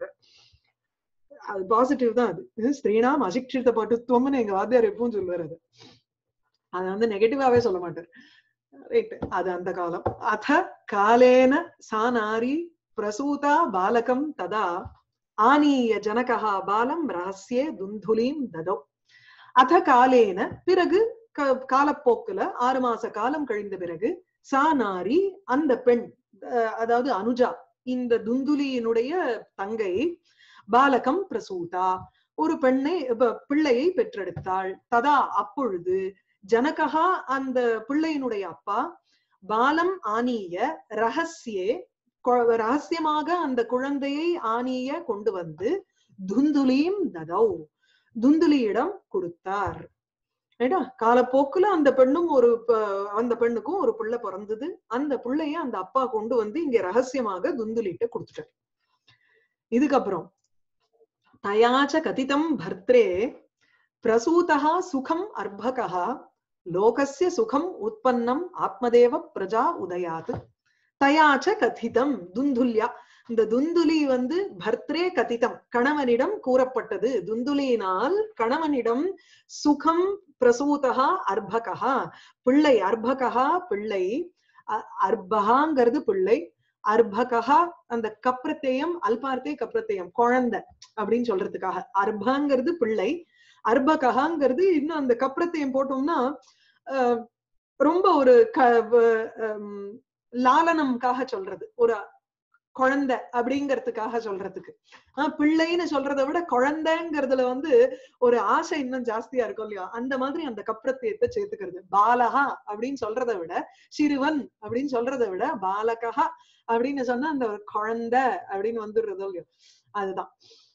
அது பாசிட்டிவ் தான் அது ஸ்திரீனாம் அசிக்ஷித பட்டுத்துவம்னு எங்க வாத்தியார் எப்பவும் சொல்லுவார் அது அதை வந்து நெகட்டிவாவே சொல்ல மாட்டார் ரைட் அது அந்த காலம் அத காலேன சா நாரி பிரசூதா பாலகம் ததா ஆனீய ஜனகா பாலம் ரகசியே துந்துலீம் ததோ அத காலேன பிறகு காலப்போக்குல ஆறு மாச காலம் கழிந்த பிறகு சா நாரி அந்த பெண் அதாவது அனுஜா இந்த துந்துலியினுடைய தங்கை பாலகம் பிரசூதா ஒரு பெண்ணை பிள்ளையை பெற்றெடுத்தாள் ததா அப்பொழுது ஜனகா அந்த பிள்ளையினுடைய அப்பா பாலம் ஆனிய ரகசியே ரகசியமாக அந்த குழந்தையை ஆனிய கொண்டு வந்து துந்துலியும் ததௌ துந்துலியிடம் கொடுத்தார் ரைட்டா காலப்போக்குல அந்த பெண்ணும் ஒரு அந்த பெண்ணுக்கும் ஒரு பிள்ளை பிறந்தது அந்த பிள்ளைய அந்த அப்பா கொண்டு வந்து இங்க ரகசியமாக துந்துலிட்ட கொடுத்துட்டார் இதுக்கப்புறம் தயாச்ச கதிதம் பர்த்ரே பிரசூதா சுகம் அர்ப்பகா லோகஸ்ய சுகம் உற்பன்னம் ஆத்மதேவ பிரஜா உதயாது தயாச்ச கதிதம் துந்துல்யா இந்த துந்துலி வந்து பர்த்ரே கதிதம் கணவனிடம் கூறப்பட்டது துந்துலியினால் கணவனிடம் சுகம் பிரசூதா அர்ப்பகா பிள்ளை அர்ப்பகா பிள்ளை அர்ப்பகாங்கிறது பிள்ளை அர்ப்பகா அந்த கப்ரத்தேயம் அல்பார்த்தே கப்ரத்தேயம் குழந்தை அப்படின்னு சொல்றதுக்காக அர்ப்பங்கிறது பிள்ளை அர்ப்பகாங்கிறது இன்னும் அந்த கப்ரத்தையும் போட்டோம்னா ரொம்ப ஒரு க லாலனம்காக சொல்றது ஒரு குழந்தை அப்படிங்கறதுக்காக சொல்றதுக்கு ஆஹ் பிள்ளைன்னு சொல்றதை விட குழந்தைங்கிறதுல வந்து ஒரு ஆசை இன்னும் ஜாஸ்தியா இருக்கும் இல்லையா அந்த மாதிரி அந்த கப்ரத்தியத்தை சேர்த்துக்கிறது பாலகா அப்படின்னு சொல்றதை விட சிறுவன் அப்படின்னு சொல்றதை விட பாலகா அப்படின்னு சொன்னா அந்த குழந்தை அப்படின்னு வந்துடுறதோ இல்லையோ அதுதான்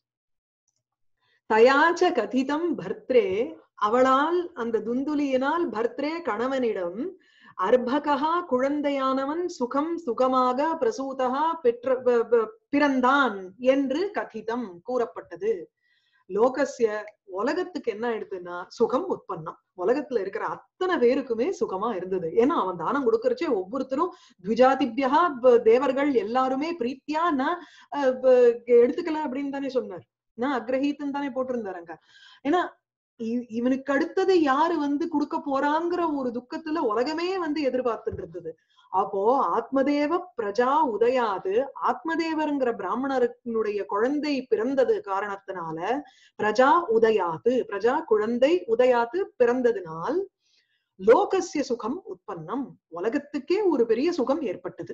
தயாச்ச கதிதம் பர்த்ரே அவளால் அந்த துந்துலியினால் பர்த்ரே கணவனிடம் அர்ப்பகா குழந்தையானவன் சுகம் சுகமாக பிரசூதகா பெற்ற பிறந்தான் என்று கதிதம் கூறப்பட்டது லோகசிய உலகத்துக்கு என்ன ஆயிடுதுன்னா சுகம் உற்பத்தம் உலகத்துல இருக்கிற அத்தனை பேருக்குமே சுகமா இருந்தது ஏன்னா அவன் தானம் கொடுக்கறச்சே ஒவ்வொருத்தரும் த்விஜாதிபியா தேவர்கள் எல்லாருமே பிரீத்தியா நான் எடுத்துக்கல அப்படின்னு தானே சொன்னார் நான் அக்ரஹீத்தன் தானே போட்டிருந்தாருங்க ஏன்னா இ- இவனுக்கு அடுத்தது யாரு வந்து கொடுக்க போறாங்கிற ஒரு துக்கத்துல உலகமே வந்து எதிர்பார்த்துட்டு இருந்தது அப்போ ஆத்மதேவ பிரஜா உதயாது ஆத்மதேவருங்கிற பிராமணருடைய குழந்தை பிறந்தது காரணத்தினால பிரஜா உதயாது பிரஜா குழந்தை உதயாது பிறந்ததினால் லோகஸ்ய சுகம் உற்பன்னம் உலகத்துக்கே ஒரு பெரிய சுகம் ஏற்பட்டது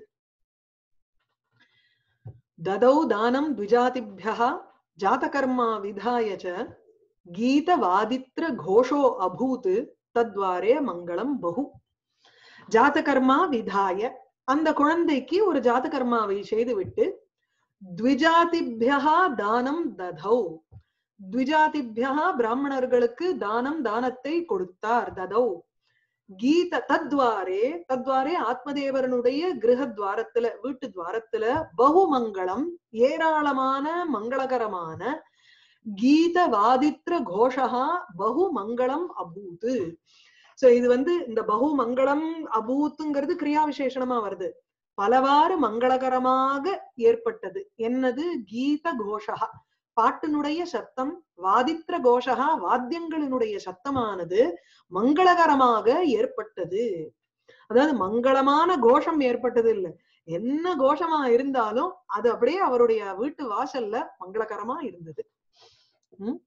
ததௌ தானம் த்விஜாதிபியா ஜாதகர்மா விதாய ச கீதவாதித்ர கோஷோ அபூத் தத்வாரே மங்களம் பகு ஜாதகர்மா விதாய அந்த குழந்தைக்கு ஒரு ஜாதகர்மாவை செய்துவிட்டு த்விஜாதிபியா தானம் ததௌ த்விஜாதிபியா பிராமணர்களுக்கு தானம் தானத்தை கொடுத்தார் ததௌ கீத தத்வாரே தத்வாரே ஆத்மதேவரனுடைய கிரக துவாரத்துல வீட்டு துவாரத்துல பகுமங்களம் ஏராளமான மங்களகரமான கீத வாதித்ர கோஷகா பகு மங்களம் அபூத் சோ இது வந்து இந்த பகு மங்களம் அபூத்துங்கிறது கிரியா விசேஷணமா வருது பலவாறு மங்களகரமாக ஏற்பட்டது என்னது கீத கோஷகா பாட்டினுடைய சத்தம் வாதித்ர கோஷகா வாத்தியங்களினுடைய சத்தமானது மங்களகரமாக ஏற்பட்டது அதாவது மங்களமான கோஷம் ஏற்பட்டது இல்ல என்ன கோஷமா இருந்தாலும் அது அப்படியே அவருடைய வீட்டு வாசல்ல மங்களகரமா இருந்தது உம்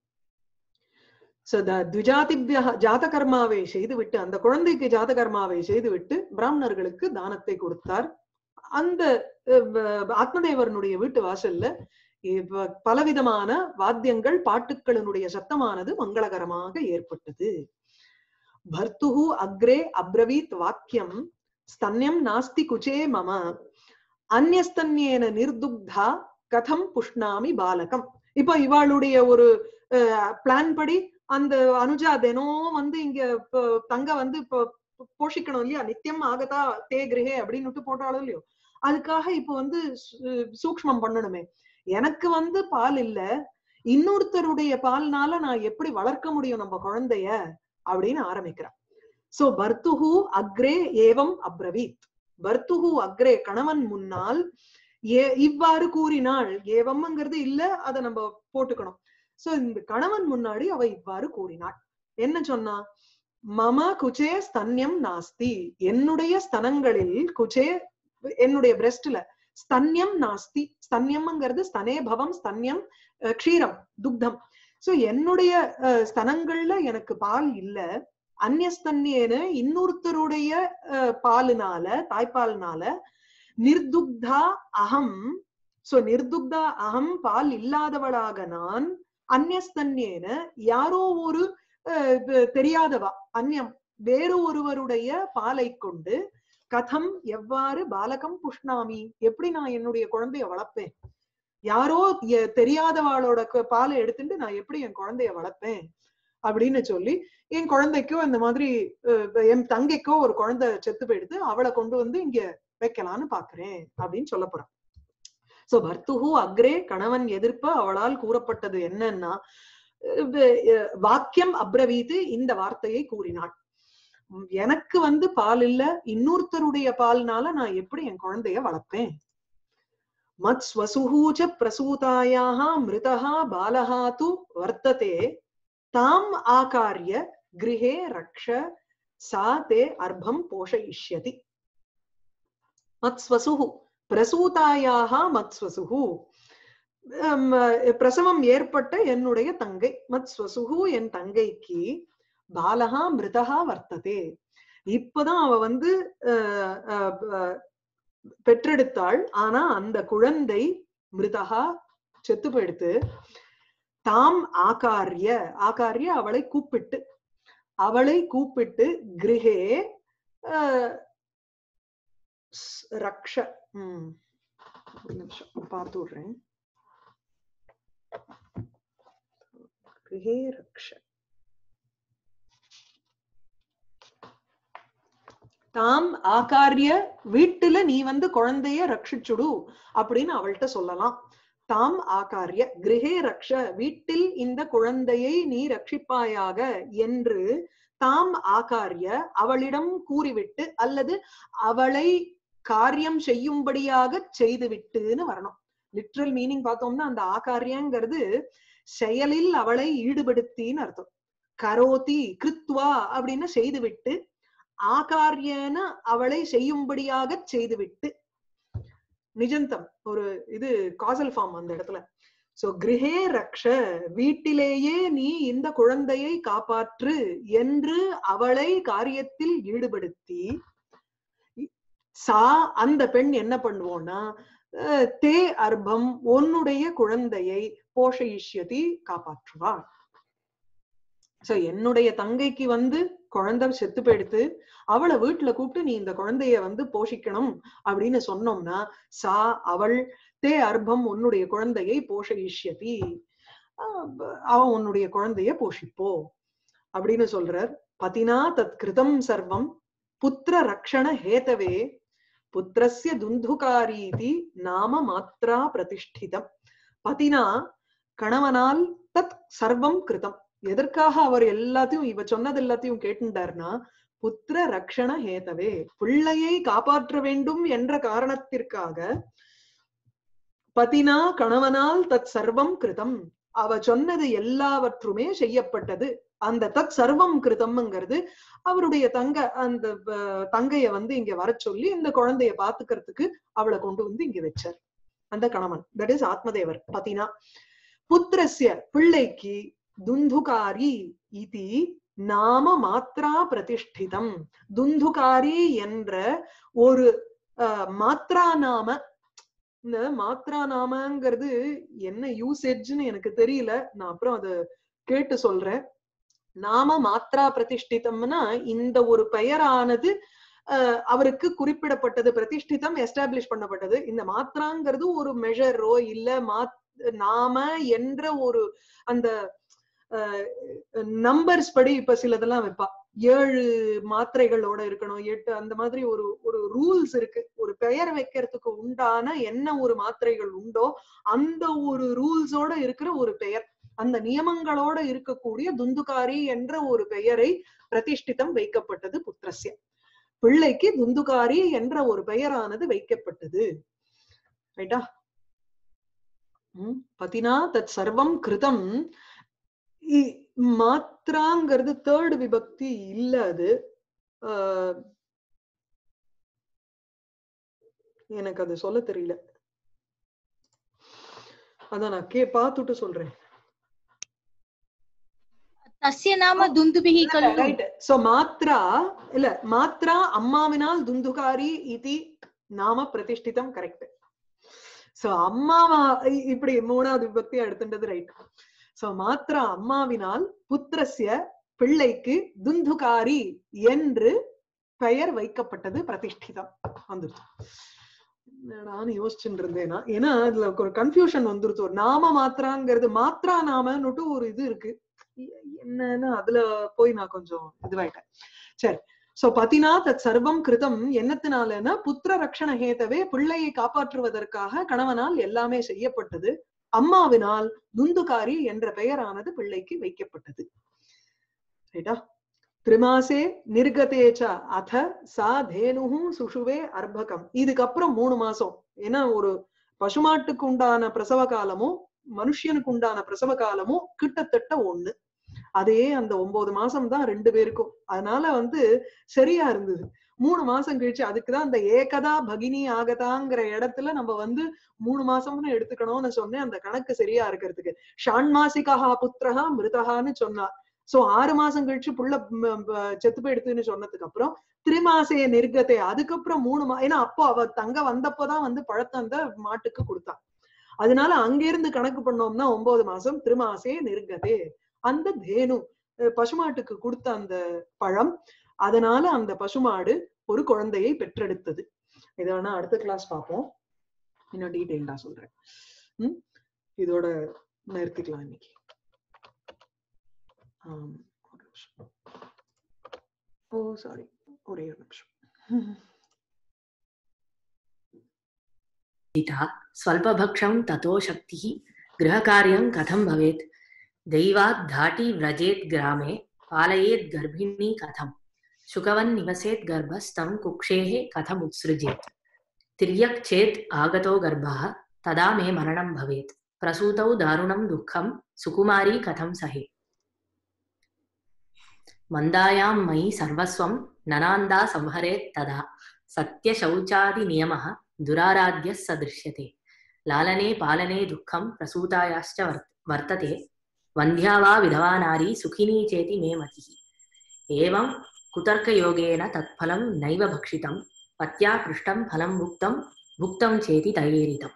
சோ த்விஜாதிபிய ஜாதகர்மாவை செய்துவிட்டு அந்த குழந்தைக்கு ஜாதகர்மாவை செய்துவிட்டு பிராமணர்களுக்கு தானத்தை கொடுத்தார் அந்த அஹ், ஆத்மதேவரனுடைய வீட்டு வாசல்ல இப்ப பலவிதமான வாத்தியங்கள் பாட்டுக்களினுடைய சத்தமானது மங்களகரமாக ஏற்பட்டது பர்த்துஹு அக்ரே அப்ரவீத் வாக்கியம் ஸ்தன்யம் நாஸ்தி குச்சே மம அந்யஸ்தன்யேன நிர்துக்தா கதம் புஷ்ணாமி பாலகம் இப்போ இவாளுடைய ஒரு பிளான் படி அந்த அனுஜா தினம் வந்து இங்க இப்ப தங்க வந்து இப்போ போஷிக்கணும் இல்லையா நித்தியம் ஆகதா தே கிரகே அப்படின்னு போட்டாலும் இல்லையோ அதுக்காக இப்ப வந்து சு- சூக்ஷ்மம் பண்ணணுமே எனக்கு வந்து பால் இல்ல இன்னொருத்தருடைய பால்னால நான் எப்படி வளர்க்க முடியும் நம்ம குழந்தைய அப்படின்னு ஆரம்பிக்கிறான் சோ பர்த்துஹு அக்ரே ஏவம் அப்ரவீத் பர்த்துஹு அக்ரே கணவன் முன்னால் ஏ இவ்வாறு கூறினாள் ஏவம்ங்கிறது இல்ல அதை நம்ம போட்டுக்கணும் சோ இந்த கணவன் முன்னாடி அவ இவ்வாறு கூறினாள் என்ன சொன்னா மம குச்சே ஸ்தன்யம் நாஸ்தி என்னுடைய ஸ்தனங்களில் குச்சே என்னுடைய பிரஸ்ட்ல ஸ்தன்யம் நாஸ்தி ஸ்தன்யம்ங்கிறது ஸ்தனே பவம் ஸ்தன்யம் அஹ், க்ஷீரம் துக்தம் சோ என்னுடைய அஹ், ஸ்தனங்கள்ல எனக்கு பால் இல்ல அந்நியஸ்தன்யேன இன்னொருத்தருடைய அஹ், பாலுனால தாய்ப்பால்னால நிர்துக்தா அகம் சோ நிர்துக்தா அகம் பால் இல்லாதவளாக நான் அந்நியஸ்தன்யேன யாரோ ஒரு அஹ், இது தெரியாதவா அந்நியம் வேறு ஒருவருடைய பாலை கொண்டு கதம் எவ்வாறு பாலகம் புஷ்ணாமி எப்படி நான் என்னுடைய குழந்தைய வளர்ப்பேன் யாரோ எ- தெரியாதவாளோட க- பாலை எடுத்துட்டு நான் எப்படி என் குழந்தைய வளர்ப்பேன் அப்படின்னு சொல்லி என் குழந்தைக்கோ இந்த மாதிரி அஹ், என் தங்கைக்கோ ஒரு குழந்தை செத்து போயிடுது அவளை கொண்டு வந்து இங்க வைக்கலான்னு பாக்குறேன் அப்படின்னு சொல்ல போறான் சோ பர்த்துஹு அக்ரே கணவன் எதிர்ப்ப அவளால் கூறப்பட்டது என்னன்னா அஹ் அஹ் வாக்கியம் அப்ரவீது இந்த வார்த்தையை கூறினாள் உம் எனக்கு வந்து பால் இல்ல இன்னொருத்தருடைய பால்னால நான் எப்படி என் குழந்தைய வளர்ப்பேன் மத் ஸ்வசுஹூச்ச பிரசூதாயாக மிருதா பாலஹா து வர்த்ததே தாம் ஆகாரிய கிருஹே ரக்ஷ சா தே அர்ப்பம் போஷயிஷ்யதி மத் ஸ்வசுஹு பிரசூதாயாக மத் ஸ்வசுஹு ஹம், பிரசவம் ஏற்பட்ட என்னுடைய தங்கை மத் ஸ்வசுஹு என் தங்கைக்கு பாலகா மிருதகா வர்த்ததே இப்பதான் அவ வந்து அஹ், அஹ், அஹ், பெற்றெடுத்தாள் ஆனா அந்த குழந்தை மிருதகா செத்து போயிடுத்து தாம் ஆகாரிய ஆகாரிய அவளை கூப்பிட்டு அவளை கூப்பிட்டு கிருஹே அஹ், ஸ்- ரக்ஷ உம் ஒரு நிமிஷம் பார்த்து விடுறேன் கிருஹே ரக்ஷ தாம் ஆகாரிய வீட்டுல நீ வந்து குழந்தைய ரட்சிச்சுடு அப்படின்னு அவள்கிட்ட சொல்லலாம் தாம் ஆகாரிய கிரகே ரக்ஷ வீட்டில் இந்த குழந்தையை நீ ரட்சிப்பாயாக என்று தாம் ஆகாரிய அவளிடம் கூறிவிட்டு அல்லது அவளை காரியம் செய்யும்படியாக செய்துவிட்டுன்னு வரணும் லிட்ரல் மீனிங் பார்த்தோம்னா அந்த ஆகாரியங்கிறது செயலில் அவளை ஈடுபடுத்தின்னு அர்த்தம் கரோதி கிருத்வா அப்படின்னு செய்துவிட்டு ஆகாரியன அவளை செய்யும்படியாக செய்துவிட்டு நிஜந்தம் ஒரு இது காசல் ஃபார்ம் அந்த இடத்துல சோ கிரகே ரக்ஷ வீட்டிலேயே நீ இந்த குழந்தையை காப்பாற்று என்று அவளை காரியத்தில் ஈடுபடுத்தி சா அந்த பெண் என்ன பண்ணுவோம்னா அஹ், தே அர்ப்பம் உன்னுடைய குழந்தையை போஷயிஷ்யதி காப்பாற்றுவாள் சோ என்னுடைய தங்கைக்கு வந்து குழந்தை செத்து போயிடுத்து அவளை வீட்டுல கூப்பிட்டு நீ இந்த குழந்தைய வந்து போஷிக்கணும் அப்படின்னு சொன்னோம்னா சா அவள் தே அர்ப்பம் உன்னுடைய குழந்தையை போஷயிஷ்யதி ஆஹ் அவன் உன்னுடைய குழந்தைய போஷிப்போ அப்படின்னு சொல்றார் பதினா தத் கிருதம் சர்வம் புத்திர ரக்ஷண ஹேதவே புத்திரஸ்ய துந்துகாரீதி நாம மாத்ரா பிரதிஷ்டிதம் பதினா கணவனால் தத் சர்வம் கிருதம் எதற்காக அவர் எல்லாத்தையும் இவ சொன்னது எல்லாத்தையும் கேட்டுட்டார்னா புத்திர ரக்ஷண ஹேதவே பிள்ளையை காப்பாற்ற வேண்டும் என்ற காரணத்திற்காக பதினா கணவனால் தத் சர்வம் கிருதம் அவ சொன்னது எல்லாவற்றுமே செய்யப்பட்டது அந்த தத் சர்வம் கிருதம்ங்கிறது அவருடைய தங்க அந்த அஹ், தங்கைய வந்து இங்க வர சொல்லி இந்த குழந்தைய பாத்துக்கிறதுக்கு அவளை கொண்டு வந்து இங்க வச்சார் அந்த கணவன் தட் இஸ் ஆத்மதேவர் பதினா புத்திரஸ்ய பிள்ளைக்கு துந்துகாரி இதி நாம மாத்ரா பிரதிஷ்டிதம் துந்துகாரி என்ற ஒரு அஹ், மாத்ரா நாம இந்த மாத்ரா நாமங்கிறது என்ன யூசேஜ்னு எனக்கு தெரியல நான் அப்புறம் அதை கேட்டு சொல்றேன் நாம மாத்ரா பிரதிஷ்டிதம்னா இந்த ஒரு பெயரானது அஹ், அவருக்கு குறிப்பிடப்பட்டது பிரதிஷ்டிதம் எஸ்டாப்ளிஷ் பண்ணப்பட்டது இந்த மாத்ராங்கிறது ஒரு மெஷரோ இல்ல மாத் நாம என்ற ஒரு அந்த நம்பர்ஸ் படி இப்ப சிலதெல்லாம் வைப்பா ஏழு மாத்திரைகளோட இருக்கணும் எட்டு அந்த மாதிரி ஒரு ஒரு ரூல்ஸ் இருக்கு ஒரு பெயர் வைக்கிறதுக்கு உண்டான என்ன ஒரு மாத்திரைகள் உண்டோ அந்த ஒரு ரூல்ஸோட இருக்கிற ஒரு பெயர் அந்த நியமங்களோட இருக்கக்கூடிய துந்துகாரி என்ற ஒரு பெயரை பிரதிஷ்டிதம் வைக்கப்பட்டது புத்திரஸ்ய பிள்ளைக்கு துந்துகாரி என்ற ஒரு பெயரானது வைக்கப்பட்டது ரைட்டா உம் பதினா தத் சர்வம் கிருதம் இ- மாத்ராங்கிறது தேர்ட் விபக்தி இல்ல அது ஆஹ் எனக்கு அது சொல்ல தெரியல அதான் நான் கே பார்த்துட்டு சொல்றேன் तस्य नाम दुन्दुभिः खलु ரைட் சோ மாத்ரா இல்ல மாத்ரா அம்மாவினால் துந்துகாரி இதி நாம பிரதிஷ்டிதம் கரெக்ட் சோ அம்மாவா இ- இப்படி மூணாவது விபக்தியா எடுத்துட்டது ரைட் சோ மாத்ரா அம்மாவினால் புத்திரஸ்ய பிள்ளைக்கு துந்துகாரி என்று பெயர் வைக்கப்பட்டது பிரதிஷ்டிதம் வந்துருச்சு நான் யோசிச்சுட்டு இருந்தேனா ஏன்னா அதுல ஒரு கன்ஃபியூஷன் வந்துருச்சு ஒரு நாம மாத்திராங்கிறது மாத்ரா நாமன்னுட்டு ஒரு இது இருக்கு என்னன்னு அதுல போய் நான் கொஞ்சம் இதுவாயிட்டேன் சரி சோ பதினா தத் சர்வம் கிருதம் என்னத்தினாலன்னா புத்திர ரக்ஷண ஹேதவே பிள்ளையை காப்பாற்றுவதற்காக கணவனால் எல்லாமே செய்யப்பட்டது அம்மாவினால் துந்துகாரி என்ற பெயரானது பிள்ளைக்கு வைக்கப்பட்டது ரைட்டா திரிமாசே நிர்கதேச்ச அத சா தேனுஹு சுஷுவே அர்ப்பகம் இதுக்கப்புறம் மூணு மாசம் ஏன்னா ஒரு பசுமாட்டுக்கு உண்டான பிரசவ காலமும் மனுஷனுக்கு உண்டான பிரசவ காலமும் கிட்டத்தட்ட ஒண்ணு அதே அந்த ஒன்பது மாசம் தான் ரெண்டு பேருக்கும் அதனால வந்து சரியா இருந்தது மூணு மாசம் கழிச்சு அதுக்குதான் அந்த ஏகதா பகினி ஆகதாங்கிற இடத்துல நம்ம வந்து மூணு மாசம்னு எடுத்துக்கணும்னு சொன்னேன் அந்த கணக்கு சரியா இருக்கிறதுக்கு ஷாண்மாசிகா புத்திரஹா மிருதகான்னு சொன்னா சோ ஆறு மாசம் கழிச்சு புள்ள ம, ப, செத்து போயிடுத்துன்னு சொன்னதுக்கு அப்புறம் திரிமாசைய நிர்கத்தை அதுக்கப்புறம் மூணு மா ஏன்னா அப்போ அவ தங்க வந்தப்போதான் வந்து பழத்தை அந்த மாட்டுக்கு கொடுத்தா அதனால அங்கிருந்து கணக்கு பண்ணோம்னா ஒன்பது மாசம் திருமாசே நிர்கதே அந்த தேனு அஹ் பசுமாட்டுக்கு கொடுத்த அந்த பழம் அதனால அந்த பசுமாடு ஒரு குழந்தையை பெற்றெடுத்தது இதை வேணா அடுத்த கிளாஸ் பார்ப்போம் இன்னும் டீட்டெயில்டா சொல்றேன் ம் இதோட நிறுத்திக்கலாம் இன்னைக்கு ஆம், ஒரு நிமிஷம் ஓ சாரி ஒரே ஒரு நிமிஷம் पिता स्वल्पभक्षं ततो शक्तिः गृहकार्यं कथं भवेत् दैवात् धाटी व्रजेत् ग्रामे पालयेत् गर्भिणी कथम् शुकवन् निवसेत् गर्भस्तं कुक्षेः कथमुत्सृजेत् तिर्यक् चेत् आगतो गर्भः तदा मे मरणं भवेत् प्रसूतौ दारुणं दुःखं सुकुमारी कथं सहे मन्दायां मयि सर्वस्वं ननान्दा संहरेत् तदा सत्यशौचादिनियमः दुराराध्यः स दृश्यते लालने पालने दुःखं प्रसूतायाश्च वर् वर्तते वन्ध्या वा विधवा नारी सुखिनी चेति मे मतिः एवं कुतर्कयोगेन तत्फलं नैव भक्षितं पत्या पृष्टं फलं भुक्तं भुक्तं चेति तैरीरितम्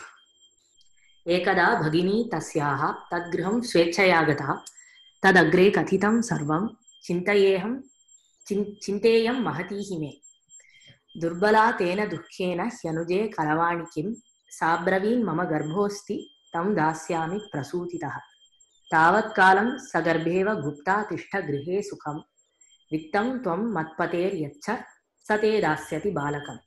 एकदा भगिनी तस्याः तद्गृहं स्वेच्छया गता तदग्रे कथितं सर्वं चिन्तयेऽहं चिन् चिन्तेयं महतीः मे दुर्बला तेन दुःखेन ह्यनुजे करवाणि किं साब्रवीन् मम गर्भोऽस्ति तं दास्यामि प्रसूतितः तावत्कालं सगर्भेव गुप्ता तिष्ठ गृहे सुखं वित्तं त्वं मत्पतेर्यच्छ स ते दास्यति बालकम्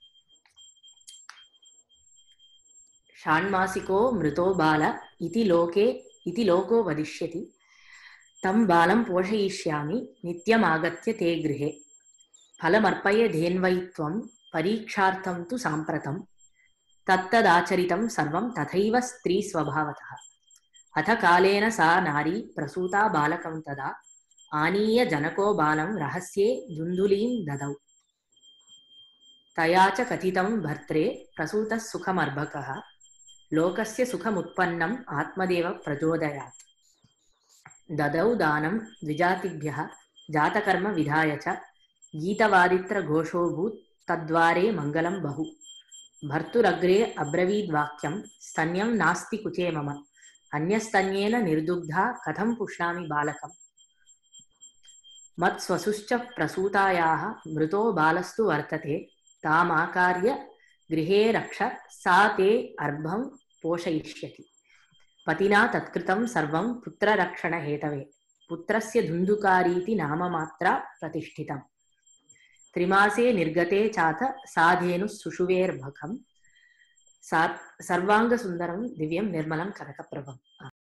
षाण्मासिको मृतो बाल इति लोके इति लोको वदिष्यति तं बालं पोषयिष्यामि नित्यमागत्य ते गृहे फलमर्पय धेन्वै त्वं परीक्षार्थं तु साम्प्रतं तत्तदाचरितं सर्वं तथैव स्त्रीस्वभावतः अथ कालेन सा नारी प्रसूता बालकं तदा आनीय जनको बालं रहस्ये दुन्दुलीं ददौ तया च कथितं भर्त्रे प्रसूतः सुखमर्भकः लोकस्य सुखमुत्पन्नम् आत्मदेव प्रचोदयात् ददौ दानं द्विजातिभ्यः जातकर्म विधाय च गीतवादित्रघोषोऽभूत् तद्वारे मङ्गलं बहु भर्तुरग्रे अब्रवीद्वाक्यं स्तन्यं नास्ति कुचे मम अन्यस्तन्येन निर्दुग्धा कथं पुष्णामि बालकम् मत्स्वसुश्च प्रसूतायाः मृतो बालस्तु वर्तते तामाकार्य गृहे रक्ष सा ते अर्भं पोषयिष्यति पतिना तत्कृतं सर्वं पुत्ररक्षणहेतवे पुत्रस्य धुन्धुकारीति नाममात्रा प्रतिष्ठितम् त्रिमासे निर्गते चाथ साधेनुः सुषुवेर्भकं सा सर्वाङ्गसुन्दरं दिव्यं निर्मलं कनकप्रभम्